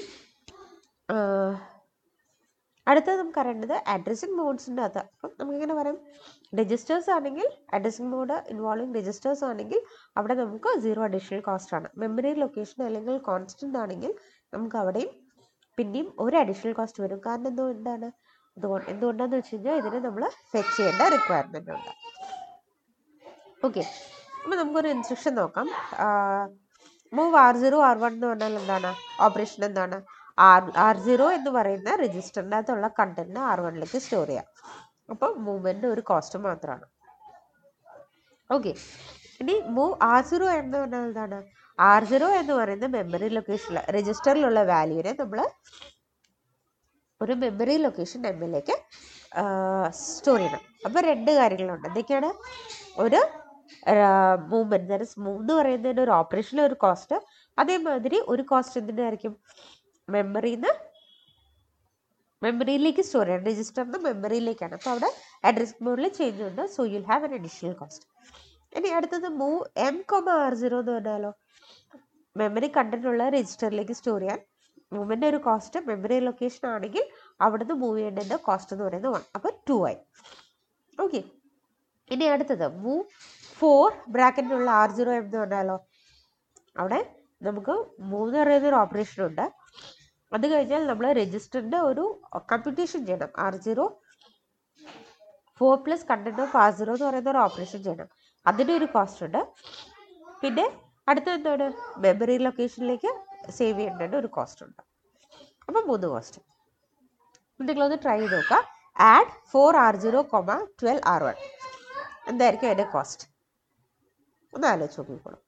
അടുത്തത് നമുക്ക് അറിയേണ്ടത് അഡ്രസ്സിംഗ് മോഡ്സിൻ്റെ അകത്ത് അപ്പം നമുക്കിങ്ങനെ പറയാം രജിസ്റ്റേഴ്സ് ആണെങ്കിൽ അഡ്രസ്സിംഗ് മോഡ് ഇൻവോൾവിങ് രജിസ്റ്റേഴ്സ് ആണെങ്കിൽ അവിടെ നമുക്ക് സീറോ അഡീഷണൽ കോസ്റ്റ് ആണ് മെമ്മറി ലൊക്കേഷൻ അല്ലെങ്കിൽ കോൺസ്റ്റൻ്റ് ആണെങ്കിൽ നമുക്ക് അവിടെയും പിന്നെയും ഒരു അഡീഷണൽ കോസ്റ്റ് വരും കാരണം എന്തുകൊണ്ടാണ് അതുകൊണ്ട് എന്തുകൊണ്ടാന്ന് വെച്ച് കഴിഞ്ഞാൽ ഇതിന് നമ്മൾ ഫെച്ച് ചെയ്യേണ്ട റിക്വയർമെൻ്റ് ഉണ്ട് ഓക്കെ അപ്പോൾ നമുക്കൊരു ഇൻസ്ട്രക്ഷൻ നോക്കാം move R zero R one എന്ന് പറഞ്ഞാൽ എന്താണ് ഓപ്പറേഷൻ എന്താണ് ആർ ആർ സീറോ എന്ന് പറയുന്ന രജിസ്റ്ററിൻ്റെ അകത്തുള്ള കണ്ടന്റ് ആർ വണ്ണിലേക്ക് സ്റ്റോർ ചെയ്യാം അപ്പോൾ മൂവ്മെൻ്റ് ഒരു കോസ്റ്റ് മാത്രമാണ് ഓക്കെ ഇനി മൂവ് ആർ സീറോ എന്ന് പറഞ്ഞാൽ എന്താണ് ആർ സീറോ എന്ന് പറയുന്ന മെമ്മറി ലൊക്കേഷനിൽ രജിസ്റ്ററിലുള്ള വാല്യൂവിനെ നമ്മൾ ഒരു മെമ്മറി ലൊക്കേഷൻ എമ്മിലേക്ക് സ്റ്റോർ ചെയ്യണം അപ്പോൾ രണ്ട് കാര്യങ്ങളുണ്ട് എന്തൊക്കെയാണ് ഒരു മൂവ്മെൻറ്റ് ദാറ്റ് ഇസ് മൂവ് എന്ന് പറയുന്നതിന് ഒരു ഓപ്പറേഷനിൽ ഒരു കോസ്റ്റ് അതേമാതിരി ഒരു കോസ്റ്റ് എന്തിൻ്റെ ആയിരിക്കും മെമ്മറിയിൽ നിന്ന് മെമ്മറിയിലേക്ക് സ്റ്റോർ ചെയ്യണം രജിസ്റ്ററിന് മെമ്മറിയിലേക്കാണ് അപ്പോൾ അവിടെ അഡ്രസ് മോഡിൽ ചേഞ്ച് ഉണ്ട് so you'll have an additional cost ഇനി അടുത്തത് move M comma R zero എന്ന് പറഞ്ഞാലോ മെമ്മറി കണ്ടന്റ് ഉള്ള രജിസ്റ്ററിലേക്ക് സ്റ്റോർ ചെയ്യാൻ മൂവിൻ്റെ ഒരു കോസ്റ്റ് മെമ്മറി ലൊക്കേഷൻ ആണെങ്കിൽ അവിടുന്ന് മൂവ് ചെയ്യേണ്ടതിൻ്റെ കോസ്റ്റ് എന്ന് പറയുന്നത് വൺ അപ്പോൾ ടു ആയി ഓക്കെ ഇനി അടുത്തത് മൂവ് ഫോർ ബ്രാക്കറ്റിനുള്ള ആർ സീറോ എം എന്ന് പറഞ്ഞാലോ അവിടെ നമുക്ക് മൂന്ന് പറയുന്ന ഒരു ഓപ്പറേഷൻ ഉണ്ട് അത് കഴിഞ്ഞാൽ നമ്മൾ രജിസ്റ്ററിൻ്റെ ഒരു കമ്പ്യൂട്ടേഷൻ ചെയ്യണം R zero four plus content of R zero എന്ന് പറയുന്ന ഒരു ഓപ്പറേഷൻ ചെയ്യണം അതിൻ്റെ ഒരു കോസ്റ്റ് ഉണ്ട് പിന്നെ അടുത്ത എന്താണ് മെമ്മറി ലൊക്കേഷനിലേക്ക് സേവ് ചെയ്യേണ്ടതിൻ്റെ ഒരു കോസ്റ്റ് ഉണ്ട് അപ്പം മൂന്ന് കോസ്റ്റ് നിങ്ങളൊന്ന് ട്രൈ ചെയ്ത് നോക്കുക add four R zero comma twelve R one എന്തായിരിക്കും അതിൻ്റെ കോസ്റ്റ് ഒന്ന് ആലോചിച്ച് നോക്കിക്കോളൂ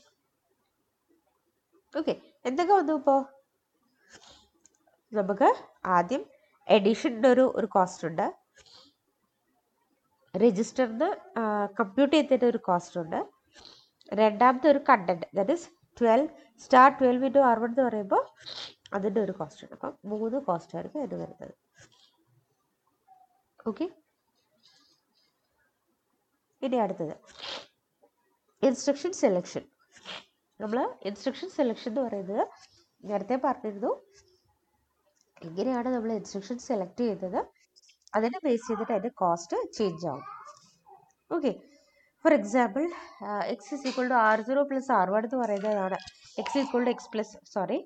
ഓക്കെ എന്തൊക്കെ വന്നു ഇപ്പോൾ നമുക്ക് ആദ്യം എഡിഷൻ്റെ ഒരു ഒരു കോസ്റ്റ് ഉണ്ട് രജിസ്റ്ററിന് കമ്പ്യൂട്ട് ചെയ്തിട്ട് ഒരു കോസ്റ്റ് ഉണ്ട് രണ്ടാമത്തെ ഒരു content that is twelve star twelve into R one എന്ന് പറയുമ്പോൾ അതിൻ്റെ ഒരു കോസ്റ്റ് ഉണ്ട് അപ്പം മൂന്ന് കോസ്റ്റ് ആയിരിക്കും അതിന് വരുന്നത് ഓക്കെ ഇനി അടുത്തത് ഇൻസ്ട്രക്ഷൻ സെലക്ഷൻ നമ്മൾ ഇൻസ്ട്രക്ഷൻ സെലക്ഷൻ എന്ന് പറയുന്നത് നേരത്തെ പറഞ്ഞിരുന്നു എങ്ങനെയാണ് നമ്മൾ ഇൻസ്ട്രക്ഷൻ സെലക്ട് ചെയ്യുന്നത് അതിനെ ബേസ് ചെയ്തിട്ട് അതിൻ്റെ കോസ്റ്റ് ചേഞ്ച് ആവും okay for example x is equal to R zero plus R one എന്ന് പറയുന്നതാണ് x equal to x plus sorry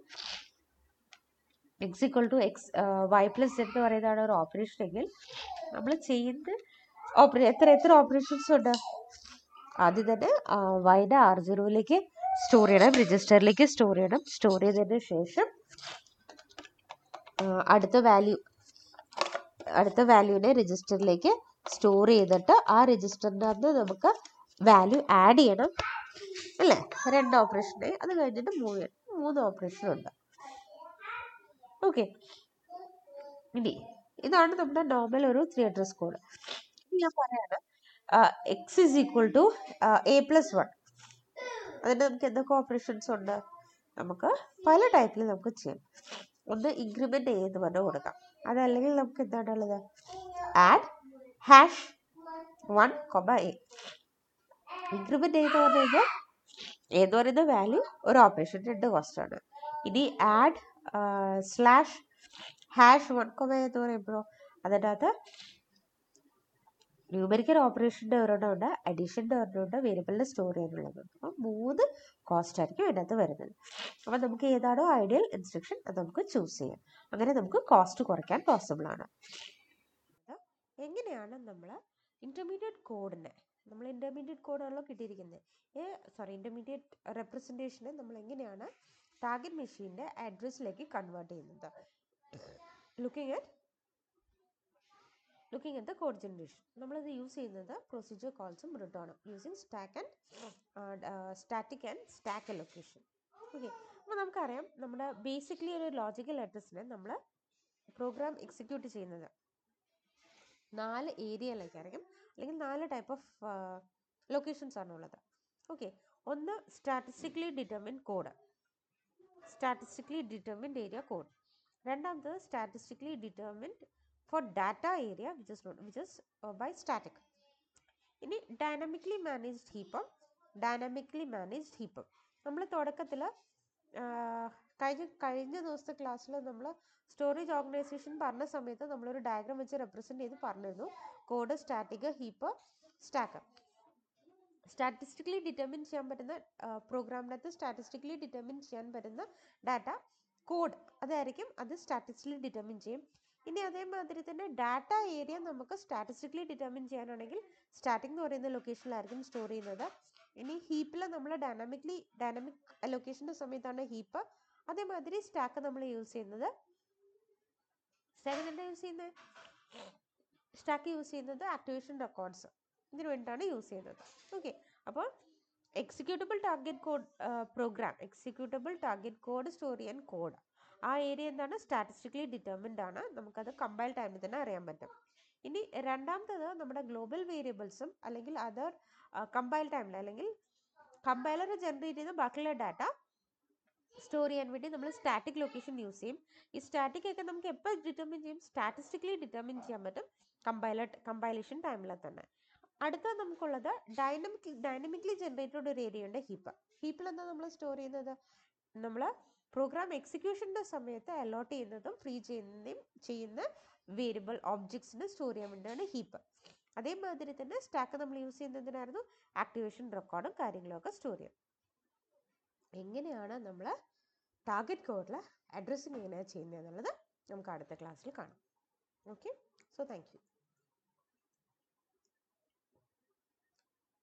x equal to x y plus എന്ന് പറയുന്നതാണ് ഒരു ഓപ്പറേഷൻ എങ്കിൽ നമ്മൾ ചെയ്യുന്ന ഓപ്പറേ എത്ര എത്ര ഓപ്പറേഷൻസ് ഉണ്ട് ആദ്യം തന്നെ വൈൻ്റെ ആർ സീറോയിലേക്ക് സ്റ്റോർ ചെയ്യണം രജിസ്റ്ററിലേക്ക് സ്റ്റോർ ചെയ്യണം സ്റ്റോർ ചെയ്തതിന് ശേഷം ആ, അടുത്ത വാല്യൂ അടുത്ത വാല്യൂവിനെ രജിസ്റ്ററിലേക്ക് സ്റ്റോർ ചെയ്തിട്ട് ആ രജിസ്റ്ററിൻ്റെ അകത്ത് നമുക്ക് വാല്യൂ ആഡ് ചെയ്യണം അല്ലേ രണ്ട് ഓപ്പറേഷനായി അത് കഴിഞ്ഞിട്ട് മൂവ് ചെയ്യണം മൂന്ന് ഓപ്പറേഷൻ ഉണ്ട് ഓക്കെ ഇനി ഇതാണ് നമ്മുടെ നോർമൽ ഒരു ത്രീ അഡ്രസ് കോഡ് ഞാൻ പറയാണ് x is equal to A plus one അതിന് നമുക്ക് എന്തൊക്കെ ഓപ്പറേഷൻസ് ഉണ്ട് നമുക്ക് പല ടൈപ്പിൽ നമുക്ക് ചെയ്യാം ഒന്ന് ഇൻക്രിമെൻ്റ് എ എന്ന് പറഞ്ഞ് കൊടുക്കാം അതല്ലെങ്കിൽ നമുക്ക് എന്താണുള്ളത് add hash one comma a increment a എന്ന് പറഞ്ഞു കഴിഞ്ഞാൽ എ എന്ന് പറയുന്ന വാല്യൂ ഒരു ഓപ്പറേഷൻ രണ്ട് കോസ്റ്റ് ആണ് ഇനി add slash hash one comma എന്ന് പറയുമ്പോഴോ അതിൻ്റെ അകത്ത് ന്യൂമറിക്കൽ ഓപ്പറേഷൻ്റെ ഒരെണ്ണമുണ്ട് അഡീഷൻ്റെ ഒരെണ്ണമുണ്ട് വേരിയബിളിൽ സ്റ്റോർ ചെയ്യാനുള്ളതുണ്ട് അപ്പം മൂന്ന് കോസ്റ്റ് ആയിരിക്കും ഇതിനകത്ത് വരുന്നത് അപ്പം നമുക്ക് ഏതാണോ ഐഡിയൽ ഇൻസ്ട്രക്ഷൻ അത് നമുക്ക് ചൂസ് ചെയ്യാം അങ്ങനെ നമുക്ക് കോസ്റ്റ് കുറയ്ക്കാൻ പോസിബിൾ ആണ് എങ്ങനെയാണ് നമ്മൾ ഇൻ്റർമീഡിയറ്റ് കോഡിനെ നമ്മൾ ഇൻ്റർമീഡിയറ്റ് കോഡാണല്ലോ കിട്ടിയിരിക്കുന്നത് ഏ സോറി ഇൻ്റർമീഡിയറ്റ് റെപ്രസെൻറ്റേഷനെ നമ്മൾ എങ്ങനെയാണ് ടാർഗറ്റ് മെഷീൻ്റെ അഡ്രസ്സിലേക്ക് കൺവേർട്ട് ചെയ്യുന്നത് looking at looking at the code generation നമ്മളിത് യൂസ് ചെയ്യുന്നത് പ്രൊസീജിയർ കോൾസും റിട്ടേണും using stack and static and stack location okay അപ്പോൾ നമുക്കറിയാം നമ്മുടെ ബേസിക്കലി ഒരു ലോജിക്കൽ അഡ്രസ്സിനെ നമ്മൾ പ്രോഗ്രാം എക്സിക്യൂട്ട് ചെയ്യുന്നത് നാല് ഏരിയയിലേക്കായിരിക്കും അല്ലെങ്കിൽ നാല് ടൈപ്പ് ഓഫ് ലൊക്കേഷൻസ് ആണ് ഉള്ളത് ഓക്കെ ഒന്ന് statistically determine code statistically determined area code രണ്ടാമത്തത് statistically determined for data area which is which is by static ഇനി ഡൈനാമിക്കലി മാനേജ്ഡ് ഹീപ്പം ഡൈനാമിക്കലി മാനേജ്ഡ് ഹീപ്പം നമ്മൾ തുടക്കത്തിൽ കഴിഞ്ഞ കഴിഞ്ഞ ദിവസത്തെ ക്ലാസ്സിൽ നമ്മൾ സ്റ്റോറേജ് ഓർഗനൈസേഷൻ പറഞ്ഞ സമയത്ത് നമ്മളൊരു ഡയഗ്രാം വെച്ച് റെപ്രസെൻറ്റ് ചെയ്ത് പറഞ്ഞിരുന്നു code static heap stack statistically determine ചെയ്യാൻ പറ്റുന്ന പ്രോഗ്രാമിനകത്ത് സ്റ്റാറ്റിസ്റ്റിക്കലി ഡിറ്റർമിൻ ചെയ്യാൻ പറ്റുന്ന ഡാറ്റ കോഡ് അതായിരിക്കും അത് സ്റ്റാറ്റിസ്റ്റിക്കലി ഡിറ്റർമിൻ ചെയ്യും ഇനി അതേമാതിരി തന്നെ ഡാറ്റ ഏരിയ നമുക്ക് സ്റ്റാറ്റിസ്റ്റിക്കലി ഡിറ്റർമിൻ ചെയ്യാനാണെങ്കിൽ സ്റ്റാറ്റിക് എന്ന് പറയുന്ന ലൊക്കേഷനിലായിരിക്കും സ്റ്റോർ ചെയ്യുന്നത് ഇനി ഹീപ്പിൽ നമ്മൾ ഡൈനാമിക്കലി ഡൈനാമിക് ലൊക്കേഷൻ്റെ സമയത്താണ് ഹീപ്പ് അതേമാതിരി സ്റ്റാക്ക് നമ്മൾ യൂസ് ചെയ്യുന്നത് സ്റ്റാക്കിൽ എന്താ യൂസ് ചെയ്യുന്നത് സ്റ്റാക്ക് യൂസ് ചെയ്യുന്നത് ആക്ടിവേഷൻ റെക്കോർഡ്സ് ഇതിനു വേണ്ടിയിട്ടാണ് യൂസ് ചെയ്യുന്നത് ഓക്കെ അപ്പോൾ executable target code program executable target code store ചെയ്യാൻ കോഡ് ആ ഏരിയ എന്താണ് സ്റ്റാറ്റിസ്റ്റിക്കലി ഡിറ്റർമിൻഡ് ആണ് നമുക്കത് കമ്പൈൽ ടൈമിൽ തന്നെ അറിയാൻ പറ്റും ഇനി രണ്ടാമത്തത് നമ്മുടെ ഗ്ലോബൽ വേരിയബിൾസും അല്ലെങ്കിൽ അതർ കമ്പൈൽ ടൈമിൽ അല്ലെങ്കിൽ കമ്പൈലർ ജനറേറ്റ് ചെയ്യുന്ന ബാക്കിയുള്ള ഡാറ്റ സ്റ്റോർ ചെയ്യാൻ വേണ്ടി നമ്മൾ സ്റ്റാറ്റിക് ലൊക്കേഷൻ യൂസ് ചെയ്യും ഈ സ്റ്റാറ്റിക് ഒക്കെ നമുക്ക് എപ്പോൾ ഡിറ്റർമിൻ ചെയ്യും സ്റ്റാറ്റിസ്റ്റിക്കലി ഡിറ്റർമിൻ ചെയ്യാൻ പറ്റും കമ്പൈലർ കമ്പൈലേഷൻ ടൈമിൽ തന്നെ അടുത്ത നമുക്കുള്ളത് ഡൈനമിക് ഡൈനമിക്കലി ജനറേറ്റഡ് ഒരു ഏരിയ ഉണ്ട് ഹീപ്പ് ഹീപ്പിൽ എന്താ നമ്മൾ സ്റ്റോർ ചെയ്യുന്നത് നമ്മൾ പ്രോഗ്രാം എക്സിക്യൂഷൻ്റെ സമയത്ത് അലോട്ട് ചെയ്യുന്നതും ഫ്രീ ചെയ്യുന്നതും ചെയ്യുന്ന വേരിയബിൾ ഓബ്ജക്ട്സിനെ സ്റ്റോർ ചെയ്യാൻ വേണ്ടിയാണ് ഹീപ്പ് അതേമാതിരി തന്നെ സ്റ്റാക്ക് നമ്മൾ യൂസ് ചെയ്യുന്നതിനായിരുന്നു ആക്ടിവേഷൻ റെക്കോർഡും കാര്യങ്ങളൊക്കെ സ്റ്റോർ ചെയ്യും എങ്ങനെയാണ് നമ്മൾ ടാർഗറ്റ് കോഡിൽ അഡ്രസ്സിങ് എങ്ങനെയാണ് ചെയ്യുന്നത് എന്നുള്ളത് നമുക്ക് അടുത്ത ക്ലാസ്സിൽ കാണാം ഓക്കെ സോ താങ്ക് യു